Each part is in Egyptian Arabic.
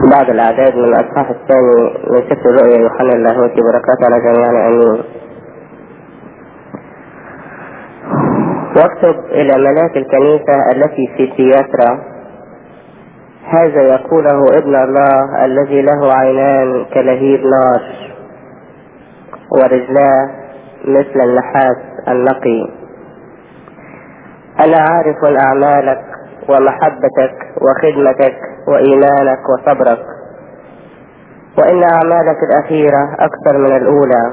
بعض الأعداد من الأصحاح الثاني من سفر الرؤيا يوحنا اللاهوتي بركات على جميعنا آمين واكتب إلى ملاك الكنيسة التي في سياترا هذا يقوله ابن الله الذي له عينان كلهيب نار ورجلاه مثل النحاس النقي أنا عارف أعمالك ومحبتك وخدمتك وإيمانك وصبرك وإن أعمالك الأخيرة أكثر من الأولى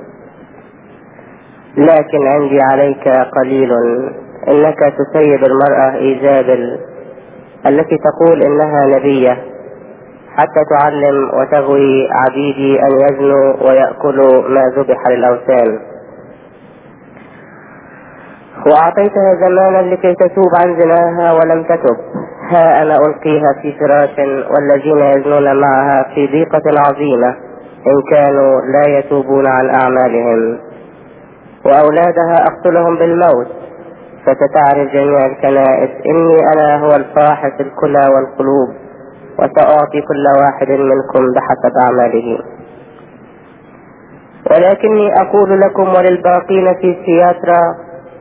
لكن عندي عليك قليل إنك تسيب المرأة إيزابل التي تقول إنها نبية حتى تعلم وتغوي عبيدي أن يزنوا ويأكلوا ما ذبح للأوثان وأعطيتها زمانا لكي تتوب عن زناها ولم تتب ها أنا ألقيها في فراش والذين يزنون معها في ضيقة عظيمة إن كانوا لا يتوبون عن أعمالهم وأولادها أقتلهم بالموت فستعرف جميع الكنائس إني أنا هو الفاحص الكلى والقلوب وسأعطي كل واحد منكم بحسب أعماله ولكني أقول لكم وللباقين في سياترا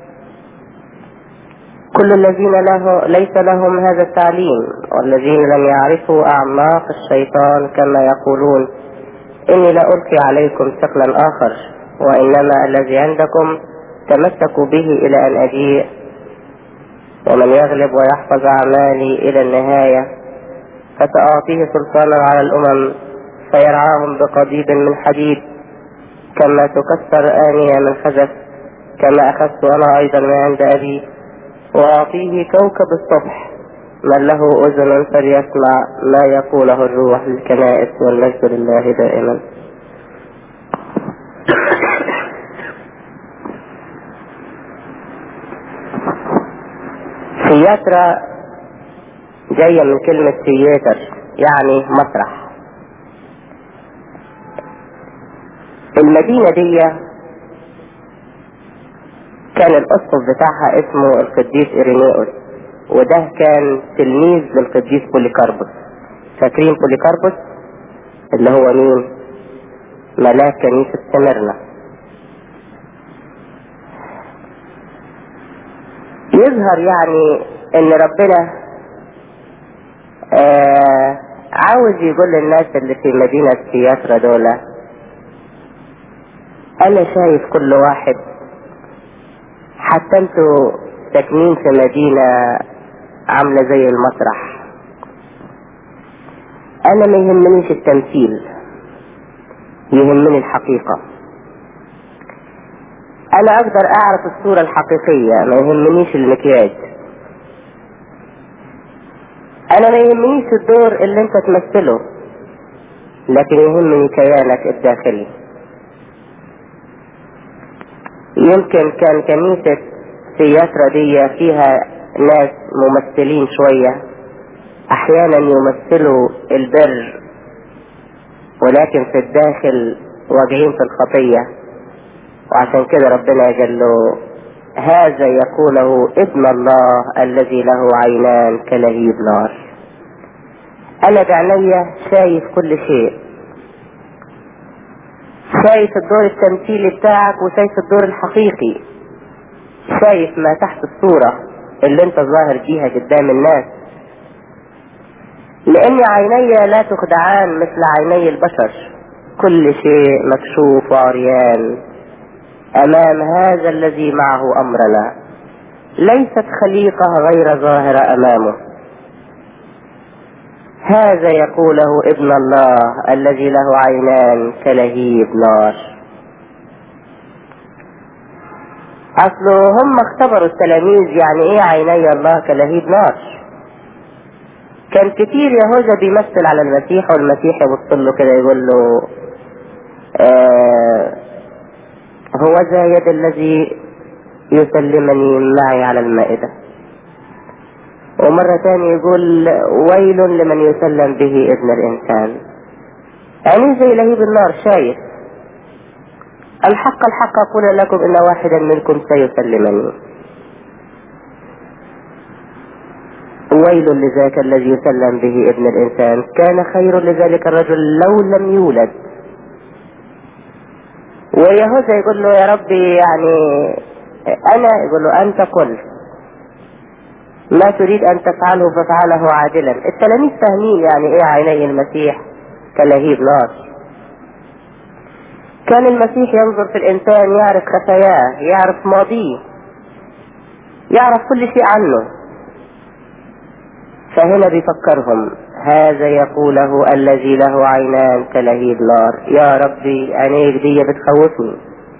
كل الذين له ليس لهم هذا التعليم والذين لم يعرفوا أعماق الشيطان كما يقولون إني لا ألقي عليكم ثقلا آخر وإنما الذي عندكم تمسكوا به إلى أن أجيء ومن يغلب ويحفظ أعمالي إلى النهاية فسأعطيه سلطانا على الأمم فيرعاهم بقضيب من حديد كما تكسر آنية من خزف كما أخذت أنا أيضا من عند أبي وأعطيه كوكب الصبح من له أذن فليسمع ما يقوله الروح للكنائس والمجد لله دائما سياترا جاية من كلمة سياتر يعني مسرح المدينة دي كان الاسقف بتاعها اسمه القديس إيرينيوس وده كان تلميذ للقديس بوليكاربوس فاكرين بوليكاربوس اللي هو مين ملاك كنيسة سمرنا يظهر يعني ان ربنا آه عاوز يقول للناس اللي في مدينة سياترا دول انا شايف كل واحد حتى انتوا ساكنين في مدينة عاملة زي المسرح انا ما يهمنيش التمثيل يهمني الحقيقة انا اقدر اعرف الصورة الحقيقية ما يهمنيش المكياج انا ما يهمنيش الدور اللي انت تمثله لكن يهمني كيانك الداخلي يمكن كان كنيسة سياترا دي فيها ناس ممثلين شوية احيانا يمثلوا البر ولكن في الداخل واجعين في الخطية وعشان كده ربنا قال له هذا يقوله ابن الله الذي له عينان كلهيب نار انا بعينيا شايف كل شيء شايف الدور التمثيلي بتاعك وشايف الدور الحقيقي شايف ما تحت الصورة اللي انت ظاهر فيها قدام الناس لان عيني لا تخدعان مثل عيني البشر كل شيء مكشوف وعريان امام هذا الذي معه امرنا ليست خليقة غير ظاهرة امامه هذا يقوله ابن الله الذي له عينان كلهيب نار اصله هم اختبروا التلاميذ يعني ايه عيني الله كلهيب نار كان كتير يهوذا بيمثل على المسيح والمسيح يبص له كده يقول له آه هو ذا يد الذي يسلمني معي على المائدة ومرة تانية يقول ويل لمن يسلم به ابن الإنسان يعني زي لهيب النار شايف الحق الحق أقول لكم إن واحدا منكم سيسلمني ويل لذاك الذي يسلم به ابن الإنسان كان خير لذلك الرجل لو لم يولد ويهوذا يقول له يا ربي يعني أنا يقول له أنت قلت ما تريد أن تفعله فافعله عاجلا التلاميذ فاهمين يعني إيه عيني المسيح كلهيب نار كان المسيح ينظر في الإنسان يعرف خفاياه يعرف ماضيه يعرف كل شيء عنه فهنا بيفكرهم هذا يقوله الذي له عينان كلهيب نار يا ربي عينيك دي بتخوفني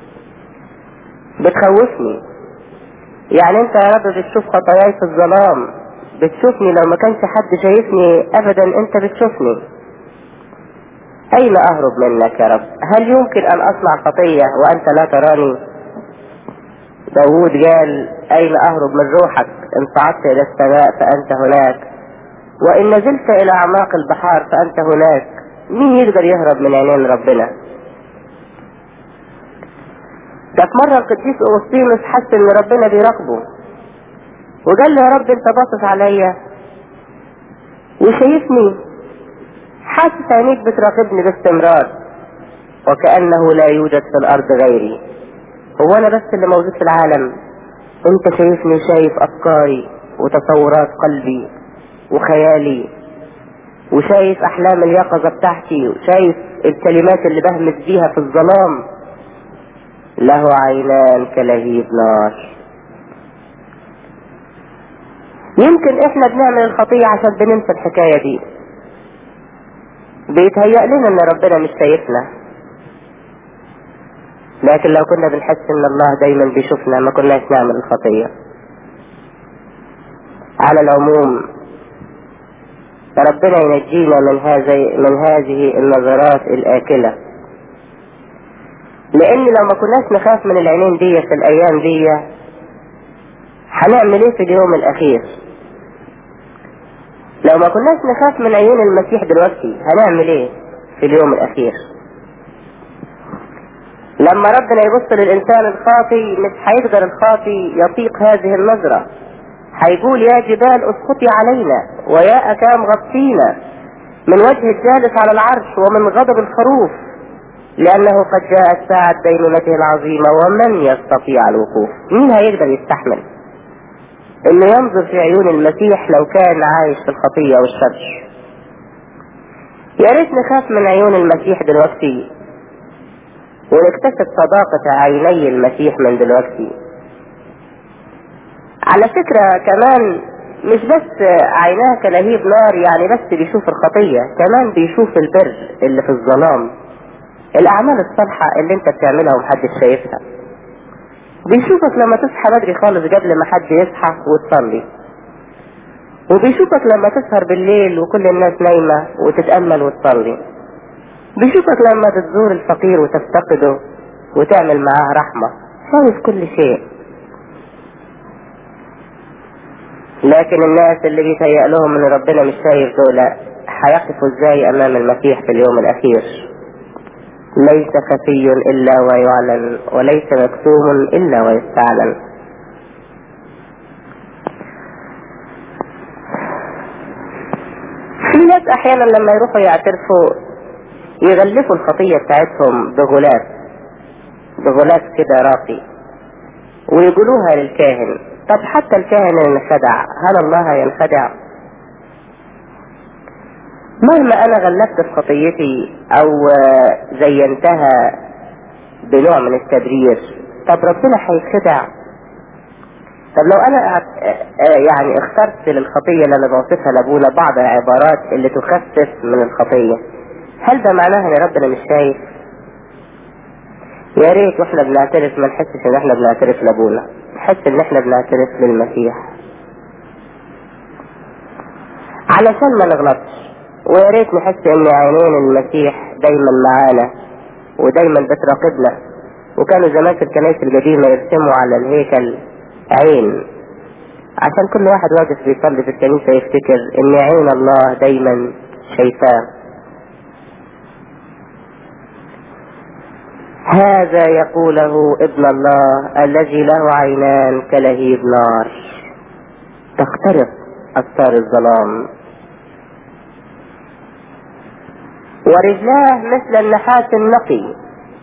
بتخوفني يعني انت يا رب بتشوف خطاياي في الظلام بتشوفني لو ما كانش حد شايفني ابدا انت بتشوفني اين اهرب منك يا رب هل يمكن ان اصنع خطية وانت لا تراني داود قال اين اهرب من روحك ان صعدت الى السماء فانت هناك وإن نزلت إلى أعماق البحار فأنت هناك مين يقدر يهرب من عينين ربنا ده في مرة القديس أغسطينوس حس إن ربنا بيراقبه وقال له يا رب أنت باصص عليا وشايفني حاسس عينيك بتراقبني باستمرار وكأنه لا يوجد في الأرض غيري هو أنا بس اللي موجود في العالم أنت شايفني شايف أفكاري وتصورات قلبي وخيالي وشايف احلام اليقظة بتاعتي وشايف الكلمات اللي بهمس بيها في الظلام له عينان كلهيب نار يمكن احنا بنعمل الخطية عشان بننسى الحكاية دي بيتهيأ لنا ان ربنا مش شايفنا لكن لو كنا بنحس ان الله دايما بيشوفنا ما كناش نعمل الخطية على العموم فربنا ينجينا من هذه من هذه النظرات الآكلة لأن لو ما كناش نخاف من العينين دي في الأيام دي هنعمل إيه في اليوم الأخير؟ لو ما كناش نخاف من عيون المسيح دلوقتي هنعمل إيه في اليوم الأخير؟ لما ربنا يبص للإنسان الخاطي مش هيقدر الخاطي يطيق هذه النظرة هيقول يا جبال اسقطي علينا ويا أكام غطينا من وجه الجالس على العرش ومن غضب الخروف لأنه قد جاءت ساعة دينونته العظيمة ومن يستطيع الوقوف مين هيقدر يستحمل انه ينظر في عيون المسيح لو كان عايش في الخطية والشر يا ريت نخاف من عيون المسيح دلوقتي ونكتسب صداقة عيني المسيح من دلوقتي على فكرة كمان مش بس عيناه كلهيب نار يعني بس بيشوف الخطية كمان بيشوف البر اللي في الظلام الأعمال الصالحة اللي انت بتعملها ومحدش شايفها بيشوفك لما تصحى بدري خالص قبل ما حد يصحى وتصلي وبيشوفك لما تسهر بالليل وكل الناس نايمة وتتأمل وتصلي بيشوفك لما تزور الفقير وتفتقده وتعمل معاه رحمة شايف كل شيء لكن الناس اللي بيتهيأ لهم ان ربنا مش شايف دول هيقفوا ازاي امام المسيح في اليوم الاخير ليس خفي الا ويعلن وليس مكتوم الا ويستعلن في ناس احيانا لما يروحوا يعترفوا يغلفوا الخطية بتاعتهم بغلاف بغلاف كده راقي ويقولوها للكاهن طب حتى الكاهن انخدع هل الله ينخدع مهما انا غلفت في خطيتي او زينتها بنوع من التبرير طب ربنا هيتخدع طب لو انا يعني اخترت للخطية اللي انا بوصفها لابونا بعض العبارات اللي تخفف من الخطية هل ده معناها ان ربنا مش شايف يا ريت واحنا بنعترف ما نحسش ان احنا بنعترف لابونا نحس ان احنا بنعترف للمسيح علشان ما نغلطش ويا ريت نحس ان عينين المسيح دايما معانا ودايما بتراقبنا وكانوا زمان في الكنائس القديمة يرسموا على الهيكل عين عشان كل واحد واقف بيصلي في الكنيسة يفتكر ان عين الله دايما شايفاه هذا يقوله ابن الله الذي له عينان كلهيب نار تخترق أستار الظلام ورجلاه مثل النحاس النقي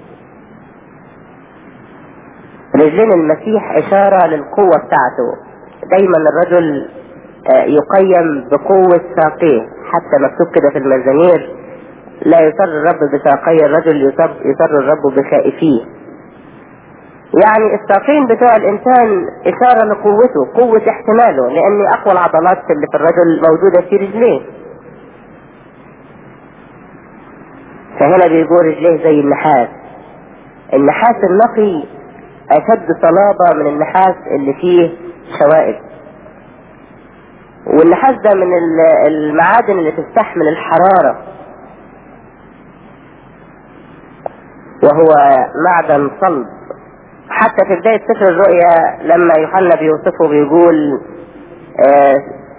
رجلين المسيح إشارة للقوة بتاعته دايما الرجل يقيم بقوة ساقيه حتى مكتوب كده في المزامير لا يسر الرب بساقي الرجل يسر, يسر الرب بخائفيه يعني الساقين بتوع الانسان اشارة لقوته قوة احتماله لان اقوى العضلات اللي في الرجل موجودة في رجليه فهنا بيقول رجليه زي النحاس النحاس النقي اشد صلابة من النحاس اللي فيه شوائب والنحاس ده من المعادن اللي تستحمل الحرارة وهو معدن صلب حتى في بداية سفر الرؤيا لما يوحنا بيوصفه بيقول آه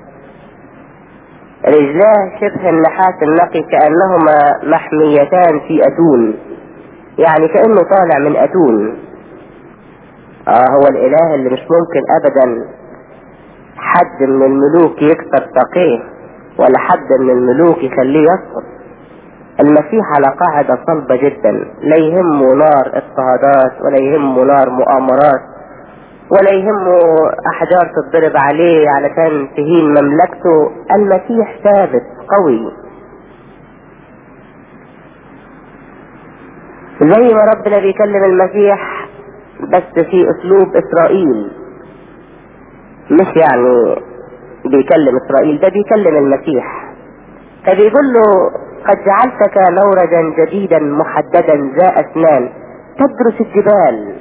رجلاه شبه النحاس النقي كأنهما محميتان في أتون يعني كأنه طالع من أتون آه هو الإله اللي مش ممكن أبدا حد من الملوك يكسر ساقيه ولا حد من الملوك يخليه يسقط المسيح على قاعدة صلبة جدا لا يهمه نار اضطهادات ولا يهمه نار مؤامرات ولا يهمه احجار تتضرب عليه علشان تهين مملكته المسيح ثابت قوي زي ما ربنا بيكلم المسيح بس في اسلوب اسرائيل مش يعني بيكلم اسرائيل ده بيكلم المسيح فبيقول له قد جعلتك نورجا جديدا محددا ذا اسنان تدرس الجبال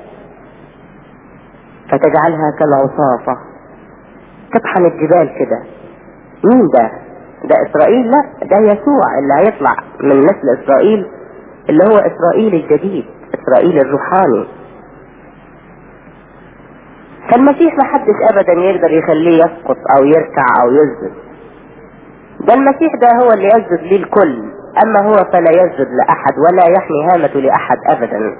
فتجعلها كالعصافة تطحن الجبال كده مين ده ده اسرائيل لا ده يسوع اللي هيطلع من نسل اسرائيل اللي هو اسرائيل الجديد اسرائيل الروحاني فالمسيح ما حدش ابدا يقدر يخليه يسقط او يركع او يسجد ده المسيح ده هو اللي يسجد ليه الكل اما هو فلا يسجد لاحد ولا يحمي هامته لاحد ابدا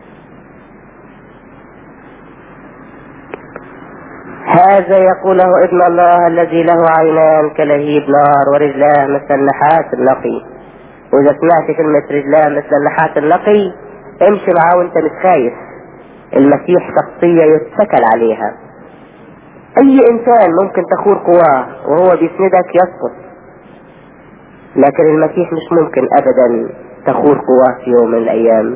هذا يقوله ابن الله الذي له عينان كلهيب نار ورجلاه مثل النحاس النقي واذا سمعت كلمة رجلاه مثل النحاس النقي امشي معاه وانت مش خايف المسيح شخصية يتكل عليها اي انسان ممكن تخور قواه وهو بيسندك يسقط لكن المسيح مش ممكن ابدا تخور قواه في يوم من الايام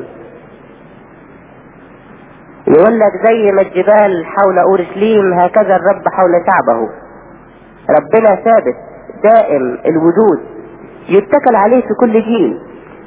يقول لك زي ما الجبال حول اورشليم هكذا الرب حول شعبه ربنا ثابت دائم الوجود يتكل عليه في كل جيل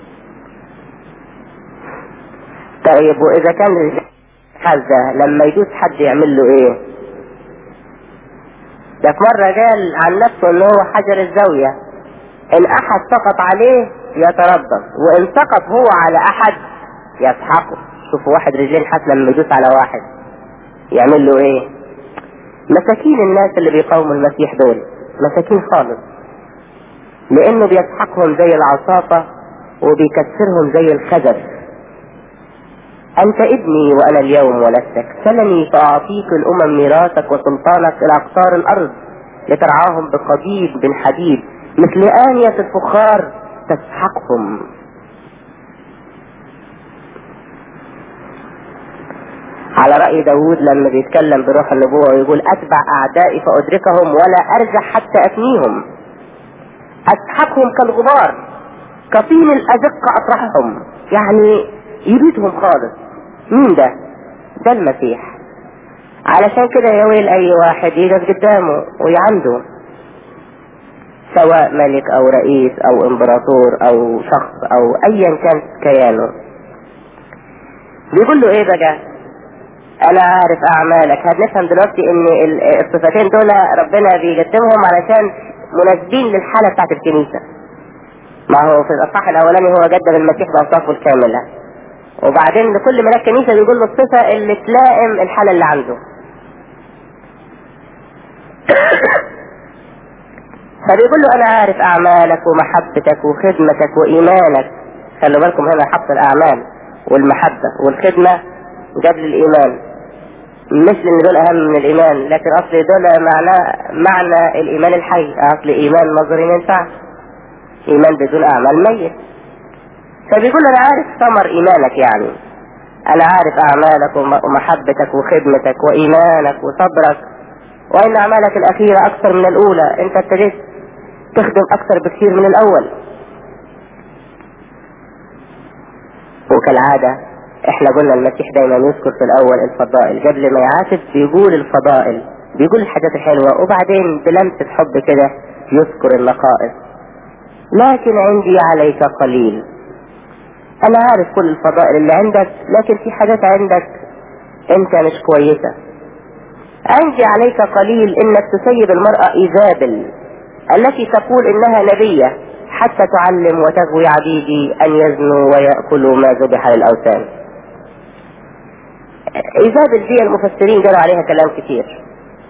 طيب واذا كان هذا لما يدوس حد يعمل له ايه ده في مرة قال عن نفسه ان هو حجر الزاوية ان احد سقط عليه يتربص وان سقط هو على احد يسحقه شوفوا واحد رجلين حتى لما يدوس على واحد يعمل له ايه مساكين الناس اللي بيقاوموا المسيح دول مساكين خالص لانه بيسحقهم زي العصافة وبيكسرهم زي الخزف انت ابني وانا اليوم ولدتك سلني فاعطيك الامم ميراثك وسلطانك الى اقطار الارض لترعاهم بقضيب من حديد مثل آنية الفخار تسحقهم على رأي داود لما بيتكلم بروح النبوة ويقول أتبع أعدائي فأدركهم ولا أرجع حتى أفنيهم أسحقهم كالغبار كطين الأزق أطرحهم يعني يبيدهم خالص مين ده؟ ده المسيح علشان كده يا ويل أي واحد يقف قدامه ويعنده سواء ملك أو رئيس أو إمبراطور أو شخص أو أيا كان كيانه بيقول له إيه بقى؟ انا عارف اعمالك هنفهم دلوقتي ان الصفتين دول ربنا بيقدمهم علشان مناسبين للحالة بتاعت الكنيسة ما هو في الاصحاح الاولاني هو قدم المسيح باوصافه الكاملة وبعدين لكل ملاك كنيسة بيقول له الصفة اللي تلائم الحالة اللي عنده فبيقول له انا عارف اعمالك ومحبتك وخدمتك وايمانك خلوا بالكم هنا حط الاعمال والمحبة والخدمة قبل الايمان مش لان دول اهم من الايمان لكن اصل دول معنى معنى الايمان الحي اصل ايمان نظري ما ينفعش ايمان بدون اعمال ميت فبيقول انا عارف ثمر ايمانك يعني انا عارف اعمالك ومحبتك وخدمتك وايمانك وصبرك وان اعمالك الاخيرة اكثر من الاولى انت ابتديت تخدم اكثر بكثير من الاول وكالعادة احنا قلنا المسيح دايما يذكر في الاول الفضائل قبل ما يعاتب بيقول الفضائل بيقول الحاجات الحلوة وبعدين بلمسة حب كده يذكر النقائص لكن عندي عليك قليل انا عارف كل الفضائل اللي عندك لكن في حاجات عندك انت مش كويسة عندي عليك قليل انك تسيب المرأة ايزابل التي تقول انها نبية حتى تعلم وتغوي عبيدي ان يزنوا ويأكلوا ما ذبح للاوثان ايزابل دي المفسرين قالوا عليها كلام كتير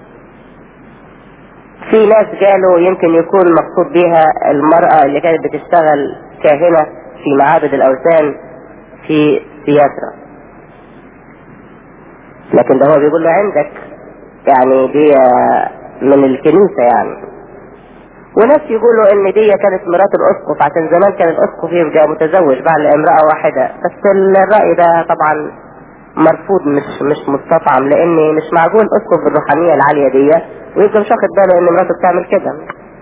في ناس قالوا يمكن يكون مقصود بها المرأة اللي كانت بتشتغل كاهنة في معابد الاوثان في سياسرا لكن ده هو بيقول له عندك يعني دي من الكنيسة يعني وناس يقولوا ان دي كانت مرات الاسقف عشان زمان كان الاسقف يبقى متزوج بعد امرأة واحدة بس الرأي ده طبعا مرفوض مش مش مستطعم لان مش معقول اسقف بالروحانية العالية دي ويبقى مش واخد باله ان مراته بتعمل كده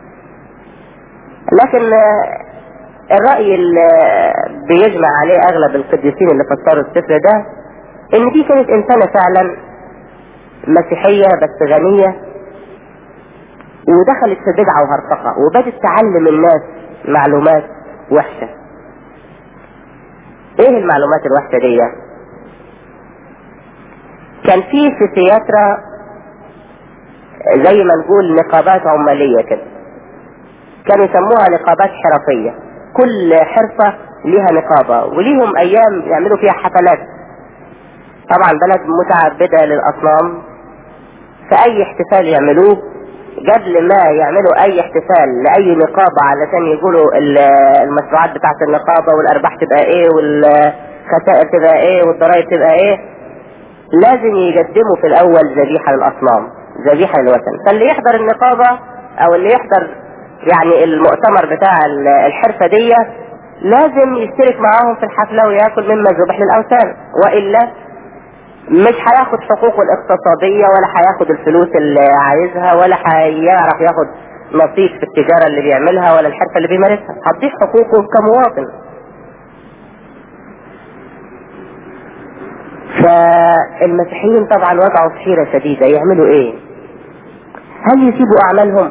لكن الرأي اللي بيجمع عليه اغلب القديسين اللي فسروا السفر ده ان دي كانت انسانة فعلا مسيحية بس غنية ودخلت في بدعة وهرطقة وبدت تعلم الناس معلومات وحشة ايه المعلومات الوحشة دي كان في في تياترا زي ما نقول نقابات عمالية كده كانوا يسموها نقابات حرفية كل حرفة ليها نقابة وليهم ايام يعملوا فيها حفلات طبعا بلد متعبدة للاصنام فاي احتفال يعملوه قبل ما يعملوا اي احتفال لاي نقابة علشان يقولوا المشروعات بتاعت النقابة والارباح تبقى ايه والخسائر تبقى ايه والضرائب تبقى ايه لازم يقدموا في الاول ذبيحة للاصنام ذبيحة للوثن فاللي يحضر النقابة او اللي يحضر يعني المؤتمر بتاع الحرفة دي لازم يشترك معاهم في الحفلة وياكل مما ذبح للاوثان والا مش هياخد حقوقه الاقتصادية ولا هياخد الفلوس اللي عايزها ولا هيعرف ياخد نصيب في التجارة اللي بيعملها ولا الحرفة اللي بيمارسها هتضيع حقوقه كمواطن فالمسيحيين طبعا وقعوا في حيرة شديدة يعملوا ايه هل يسيبوا اعمالهم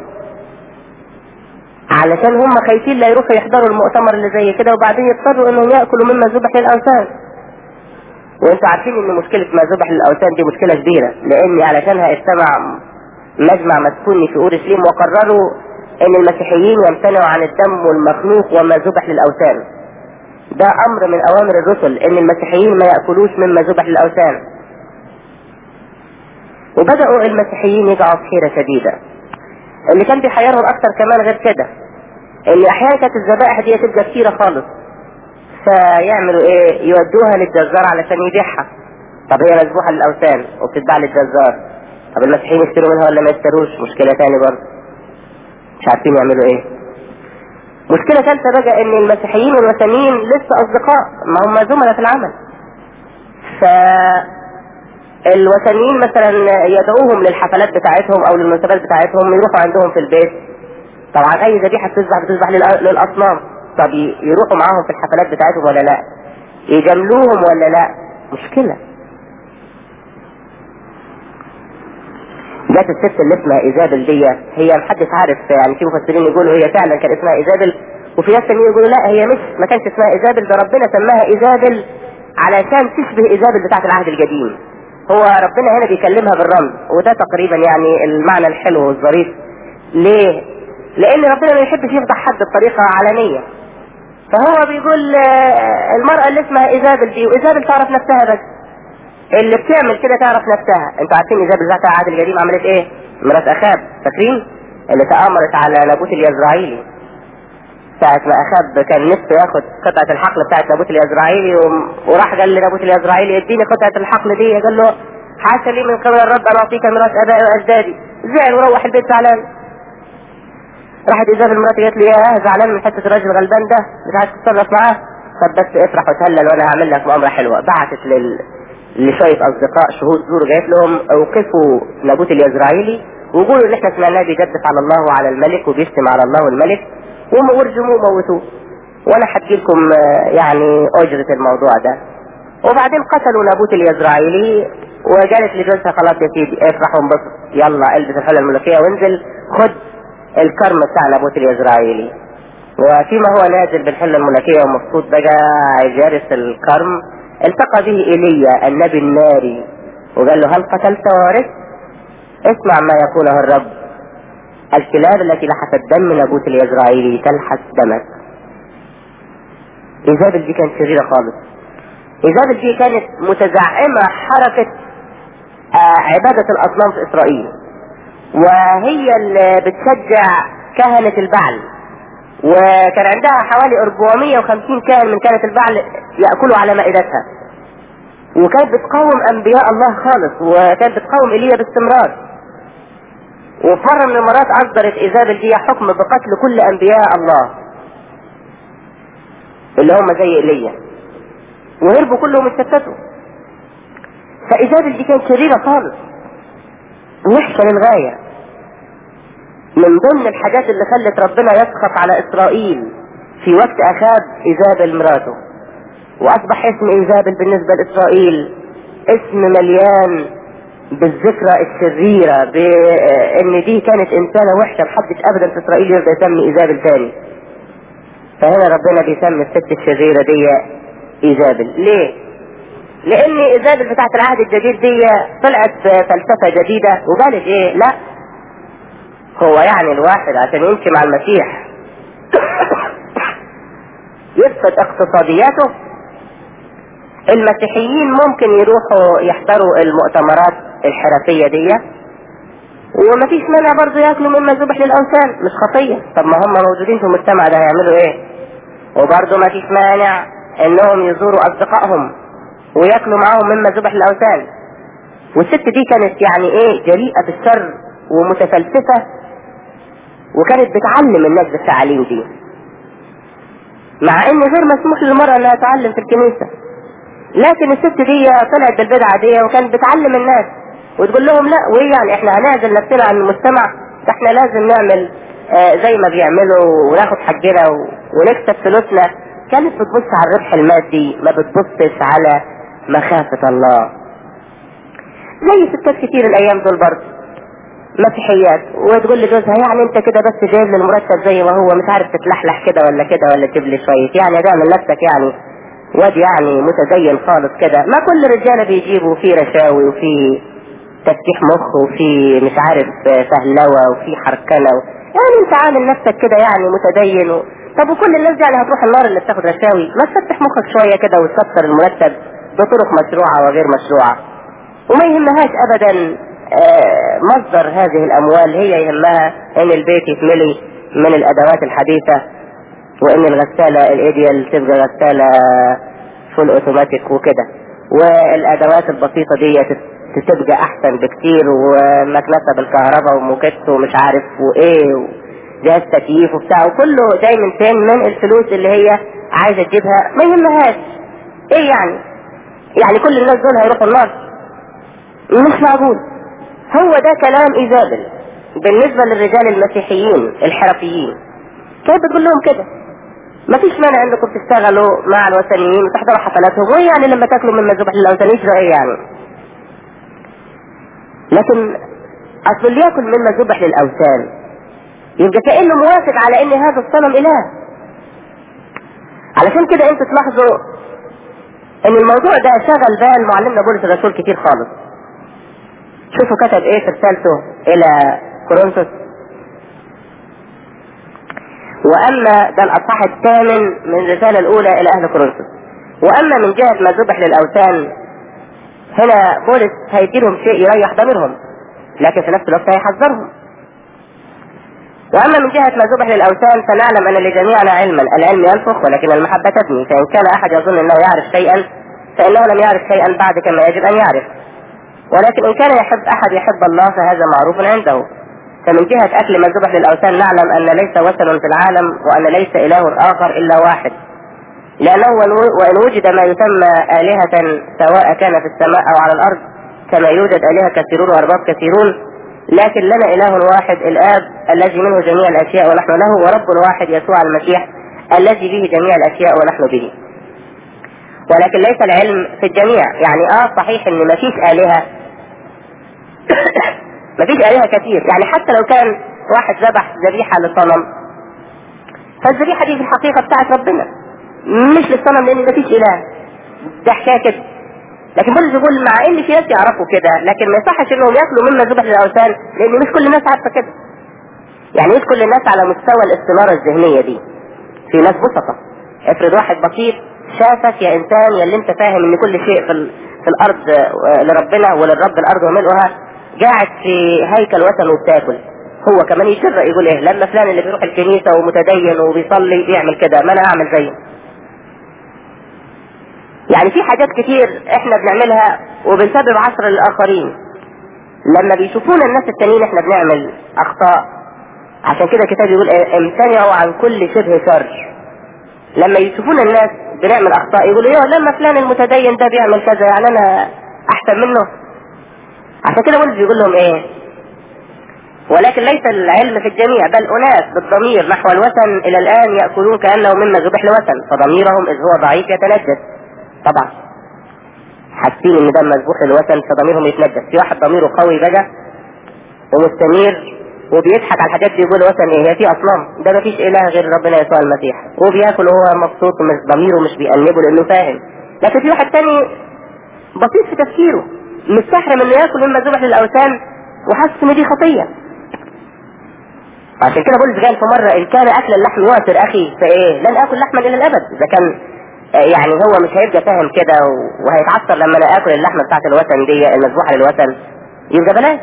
علشان هم خايفين لا يروحوا يحضروا المؤتمر اللي زي كده وبعدين يضطروا انهم ياكلوا مما ذبح للاوثان وانتوا عارفين ان مشكلة ما ذبح للاوثان دي مشكلة كبيرة لان علشانها اجتمع مجمع مسكوني في اورشليم وقرروا ان المسيحيين يمتنعوا عن الدم والمخلوق وما ذبح للاوثان ده امر من اوامر الرسل ان المسيحيين ما يأكلوش مما ذبح للاوثان وبدأوا المسيحيين يقعوا في حيرة شديدة اللي كان بيحيرهم اكتر كمان غير كده ان احيانا كانت الذبائح دي تبقى كتيرة خالص فيعملوا ايه يودوها للجزار علشان يبيعها طب هي مذبوحة للاوثان وبتتباع للجزار طب المسيحيين يشتروا منها ولا ما يشتروش مشكلة تاني برضه مش عارفين يعملوا ايه مشكلة ثالثة بقى ان المسيحيين والوثنيين لسه اصدقاء ما هم زملاء في العمل ف الوثنيين مثلا يدعوهم للحفلات بتاعتهم او للمناسبات بتاعتهم يروحوا عندهم في البيت طبعا اي ذبيحة بتذبح بتذبح للاصنام طب يروحوا معاهم في الحفلات بتاعتهم ولا لا يجاملوهم ولا لا مشكلة جات الست اللي اسمها ايزابل دي هي محدش عارف يعني في مفسرين يقولوا هي فعلا كان اسمها ايزابل وفي ناس تانيين يقولوا لا هي مش ما كانش اسمها ايزابل ده ربنا سماها ايزابل علشان تشبه ايزابل بتاعت العهد القديم هو ربنا هنا بيكلمها بالرمز وده تقريبا يعني المعنى الحلو والظريف ليه لان ربنا ما يحبش يفضح حد بطريقة علنية فهو بيقول المرأة اللي اسمها ايزابل دي وايزابل تعرف نفسها بس اللي بتعمل كده تعرف نفسها انتوا عارفين ايزابل ذات عهد القديم عملت ايه مرات اخاب فاكرين اللي تآمرت على نابوت اليزرعيلي ساعة ما اخاب كان نفسه ياخد قطعة الحقل بتاعت نابوت اليزرعيلي وراح قال لنابوت اليزرعيلي اديني قطعة الحقل دي قال له حاشا لي من قبل الرب ان اعطيك ميراث ابائي واجدادي زعل وروح البيت زعلان راحت ايزابل مراتي قالت لي يا زعلان من حته الراجل الغلبان ده مش عايز تتصرف معاه طب بس افرح وتهلل وانا هعمل لك مؤامره حلوه بعتت لل لشويه اصدقاء شهود زور جايت لهم اوقفوا نابوت اليزرعيلي وقولوا ان احنا سمعناه بيجدف على الله وعلى الملك وبيشتم على الله والملك وارجموه موتوه وانا حكي لكم يعني اجرة الموضوع ده وبعدين قتلوا نابوت اليزرعيلي وقالت لجوزها خلاص يا سيدي افرح وانبسط يلا البس الحله الملوكيه وانزل خد الكرم بتاع نابوت اليزرعيلي وفيما هو نازل بالحله الملوكيه ومبسوط بقى جارس الكرم التقى به ايليا النبي الناري وقال له هل قتلت وارث اسمع ما يقوله الرب الكلاب التي لحست دم نابوت اليزرعيلي تلحس دمك ايزابل دي كانت شريرة خالص ايزابل دي كانت متزعمة حركة آه عبادة الاصنام في اسرائيل وهي اللي بتشجع كهنة البعل وكان عندها حوالي 450 كاهن من كهنة البعل يأكلوا على مائدتها وكانت بتقاوم انبياء الله خالص وكانت بتقاوم ايليا باستمرار وفي مرة من المرات اصدرت ايزابل دي حكم بقتل كل انبياء الله اللي هم زي ايليا وهربوا كلهم اتشتتوا فايزابل دي كانت شريرة خالص وحشة للغاية من ضمن الحاجات اللي خلت ربنا يسخط على اسرائيل في وقت اخاب ايزابل مراته واصبح اسم ايزابل بالنسبة لاسرائيل اسم مليان بالذكرى الشريرة بان دي كانت انسانة وحشة محدش ابدا في اسرائيل يرضى يسمي ايزابل تاني فهنا ربنا بيسمي الست الشريرة دي ايزابل ليه لان ايزابل بتاعت العهد الجديد دي طلعت فلسفة جديدة وقالت ايه لا هو يعني الواحد عشان يمشي مع المسيح يفقد اقتصادياته المسيحيين ممكن يروحوا يحضروا المؤتمرات الحرفية دي ومفيش مانع برضه ياكلوا مما ذبح للاوثان مش خطية طب ما هم موجودين في المجتمع ده هيعملوا ايه وبرضه مفيش مانع انهم يزوروا اصدقائهم وياكلوا معاهم مما ذبح للاوثان والست دي كانت يعني ايه جريئة في الشر ومتفلسفة وكانت بتعلم الناس بالتعاليم دي مع ان غير مسموح للمرأة انها تعلم في الكنيسة لكن الست دي طلعت بالبدعة دي وكانت بتعلم الناس وتقول لهم لا وايه يعني احنا هنعزل نفسنا عن المجتمع ده احنا لازم نعمل آه زي ما بيعملوا وناخد حقنا ونكسب فلوسنا كانت بتبص على الربح المادي ما بتبصش على مخافة الله زي ستات كتير الايام دول برضه مسيحيات وتقول لجوزها يعني انت كده بس جايب لي المرتب زي ما هو مش عارف تتلحلح كده ولا كده ولا تجيب لي شويه يعني تعمل نفسك يعني واد يعني متدين خالص كده ما كل الرجاله بيجيبوا في رشاوي وفي تفتيح مخ وفي مش عارف فهلوه وفي حركنه و... يعني انت عامل نفسك كده يعني متدين و... طب وكل الناس دي يعني هتروح النار اللي بتاخد رشاوي ما تفتح مخك شويه كده وتكسر المرتب بطرق مشروعه وغير مشروعه وما يهمهاش ابدا مصدر هذه الاموال هي يهمها ان البيت يتملي من الادوات الحديثة وان الغسالة الايديال تبقى غسالة فول اوتوماتيك وكده والادوات البسيطة دي تبقى احسن بكتير ومكنسة بالكهرباء وموكيت ومش عارف وايه جهاز تكييف وبتاع وكله جاي من فين من الفلوس اللي هي عايزة تجيبها ما يهمهاش ايه يعني يعني كل الناس دول هيروحوا النار مش معقول هو ده كلام ايزابل بالنسبة للرجال المسيحيين الحرفيين كيف بتقول لهم كده مفيش مانع انكم تشتغلوا مع الوثنيين وتحضروا حفلاتهم وايه يعني لما تاكلوا مما ذبح للاوثان يجرى ايه يعني لكن اصل اللي ياكل مما ذبح للاوثان يبقى كانه موافق على ان هذا الصنم اله علشان كده انتوا تلاحظوا ان الموضوع ده شغل بال معلمنا بولس الرسول كتير خالص شوفوا كتب ايه في رسالته الى كورنثوس واما ده الاصحاح الثامن من الرسالة الاولى الى اهل كورنثوس واما من جهة ما ذبح للاوثان هنا بولس هيديلهم شيء يريح ضميرهم لكن في نفس الوقت هيحذرهم واما من جهة ما ذبح للاوثان فنعلم ان لجميعنا علما العلم ينفخ ولكن المحبة تبني فان كان احد يظن انه يعرف شيئا فانه لم يعرف شيئا بعد كما يجب ان يعرف ولكن إن كان يحب أحد يحب الله فهذا معروف عنده فمن جهة أكل ما ذبح للأوثان نعلم أن ليس وثن في العالم وأن ليس إله آخر إلا واحد لأنه وإن وجد ما يسمى آلهة سواء كان في السماء أو على الأرض كما يوجد آلهة كثيرون وأرباب كثيرون لكن لنا إله واحد الآب الذي منه جميع الأشياء ونحن له ورب واحد يسوع المسيح الذي به جميع الأشياء ونحن به ولكن ليس العلم في الجميع يعني اه صحيح ان مفيش آلهة مفيش آلهة كثير يعني حتى لو كان واحد ذبح ذبيحة لصنم فالذبيحة دي في الحقيقة بتاعت ربنا مش للصنم لان مفيش اله ده حكاية كده لكن بولس يقول مع ان في ناس يعرفوا كده لكن ما يصحش انهم ياكلوا مما ذبح للاوثان لان مش كل الناس عارفه كده يعني مش كل الناس على مستوى الاستناره الذهنيه دي في ناس بسطه افرض واحد بسيط شافك يا انسان يا اللي انت فاهم ان كل شيء في, ال... في الارض لربنا وللرب الارض وملؤها قاعد في هيكل وثن وبتاكل هو كمان يشر يقول ايه لما فلان اللي بيروح الكنيسه ومتدين وبيصلي بيعمل كده ما انا اعمل زيه يعني في حاجات كتير احنا بنعملها وبنسبب عصر للاخرين لما بيشوفونا الناس التانيين احنا بنعمل اخطاء عشان كده الكتاب يقول ايه امتنعوا عن كل شبه شر لما يشوفونا الناس بنعمل اخطاء يقولوا ايه لما فلان المتدين ده بيعمل كذا يعني انا احسن منه عشان كده ولد بيقول لهم ايه ولكن ليس العلم في الجميع بل اناس بالضمير نحو الوثن الى الان ياكلون كانه مما ذبح لوثن فضميرهم اذ هو ضعيف يتنجس طبعا حاسين ان ده مذبوح للوثن فضميرهم يتنجس في واحد ضميره قوي بقى ومستنير وبيضحك على الحاجات دي يقول وثن ايه هي في اصنام ده مفيش اله غير ربنا يسوع المسيح وبياكل وهو مبسوط ومش ضميره مش بيأنبه لانه فاهم لكن في واحد تاني بسيط في تفكيره مستحرم انه ياكل مما ذبح للاوثان وحاسس ان دي خطيه عشان كده بولس قال في مره ان كان اكل اللحم يؤثر اخي فايه لن اكل لحما الى الابد اذا كان يعني هو مش هيبقى فاهم كده وهيتعثر لما انا اكل اللحمه بتاعت الوثن دي المذبوحه للوثن يبقى بلاش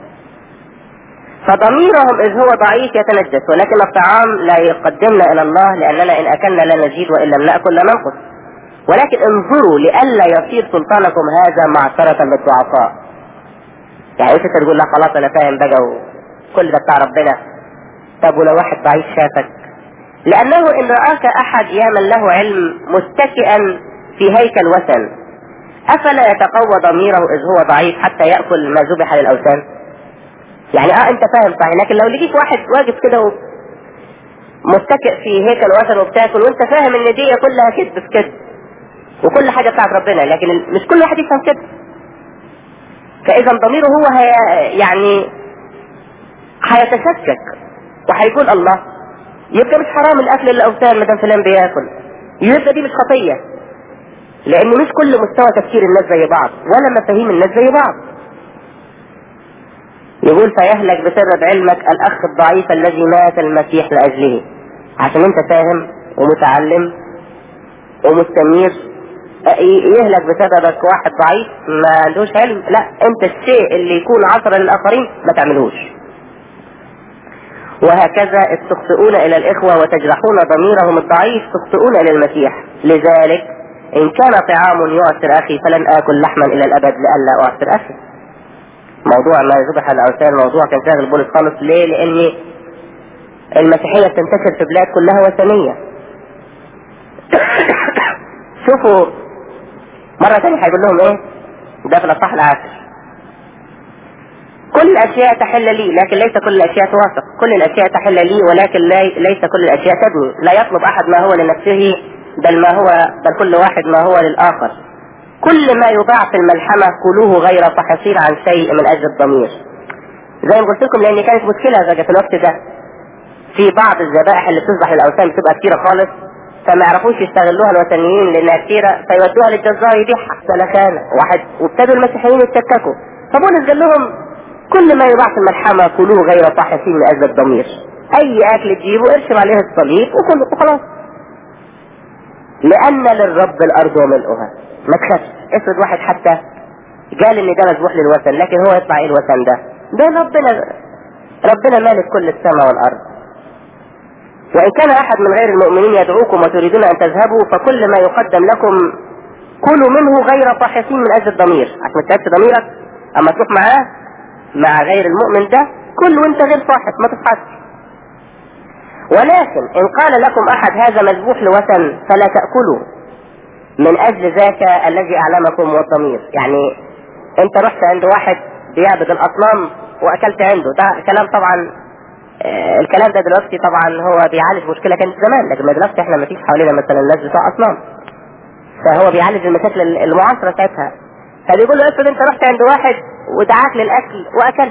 فضميرهم اذ هو ضعيف يتنجس ولكن الطعام لا يقدمنا الى الله لاننا ان اكلنا لا نزيد وان لم ناكل لا ننقص ولكن انظروا لئلا يصير سلطانكم هذا معثرة للضعفاء يعني انت تقول لا خلاص انا فاهم بقى وكل ده بتاع ربنا طب ولو واحد ضعيف شافك لأنه إن رآك أحد يا من له علم متكئا في هيكل وثن أفلا يتقوى ضميره إذ هو ضعيف حتى يأكل ما ذبح للأوثان يعني اه انت فاهم صحيح لكن لو لقيت واحد واقف كده و... متكئ في هيكل وثن وبتاكل وانت فاهم ان دي كلها كذب في كذب وكل حاجه بتاعت ربنا لكن مش كل واحد يفهم كده فاذا ضميره هو هي يعني هيتشكك وهيقول الله يبقى مش حرام الاكل الاوثان ما دام فلان بياكل يبقى دي مش خطيه لان مش كل مستوى تفكير الناس زي بعض ولا مفاهيم الناس زي بعض يقول فيهلك بسبب علمك الاخ الضعيف الذي مات المسيح لاجله عشان انت فاهم ومتعلم ومستنير يهلك بسببك واحد ضعيف ما عندوش علم لا انت الشيء اللي يكون عصرا للاخرين ما تعملوش وهكذا إذ تخطئون إلى الإخوة وتجرحون ضميرهم الضعيف تخطئون إلى المسيح لذلك إن كان طعام يؤثر أخي فلن آكل لحما إلى الأبد لئلا أؤثر أخي موضوع ما ذبح الأوثان موضوع كان شاغل بولس خالص ليه؟ لأن المسيحية بتنتشر في بلاد كلها وثنية شوفوا مرة ثانية هيقول لهم إيه؟ ده في الأصح العاشر كل الاشياء تحل لي لكن ليس كل الاشياء توافق كل الاشياء تحل لي ولكن ليس كل الاشياء تبني لا يطلب احد ما هو لنفسه بل ما هو بل كل واحد ما هو للاخر كل ما يضاع في الملحمة كلوه غير فحصير عن شيء من اجل الضمير زي ما قلت لكم لان كانت مشكلة بقى في الوقت ده في بعض الذبائح اللي بتذبح الاوثان بتبقى كتيرة خالص فما يعرفوش يستغلوها الوثنيين لانها كتيرة فيودوها للجزار يبيعها سلكانة واحد وابتدوا المسيحيين يتشككوا فبولس قال لهم كل ما يضاع في الملحمة كلوه غير طاحسين من أجل الضمير أي أكل تجيبه ارشم عليه الصليب وكله وخلاص لأن للرب الأرض وملؤها ما تخافش افرض واحد حتى قال إن ده مذبوح للوثن لكن هو يطلع إيه الوثن ده؟ ده ربنا ربنا مالك كل السماء والأرض وإن كان أحد من غير المؤمنين يدعوكم وتريدون أن تذهبوا فكل ما يقدم لكم كلوا منه غير طاحسين من أجل الضمير عشان ما تتعبش ضميرك اما تروح معاه مع غير المؤمن ده كل وانت غير صاحب ما تفحصش ولكن ان قال لكم احد هذا مذبوح لوثن فلا تأكلوا من اجل ذاك الذي اعلمكم والضمير يعني انت رحت عند واحد بيعبد الاصنام واكلت عنده ده كلام طبعا آه، الكلام ده دلوقتي طبعا هو بيعالج مشكله كانت زمان لكن دلوقتي احنا ما فيش حوالينا مثلا الناس بتوع اصنام فهو بيعالج المشاكل المعاصره ساعتها فبيقول له افرض انت رحت عند واحد ودعاك للاكل واكلت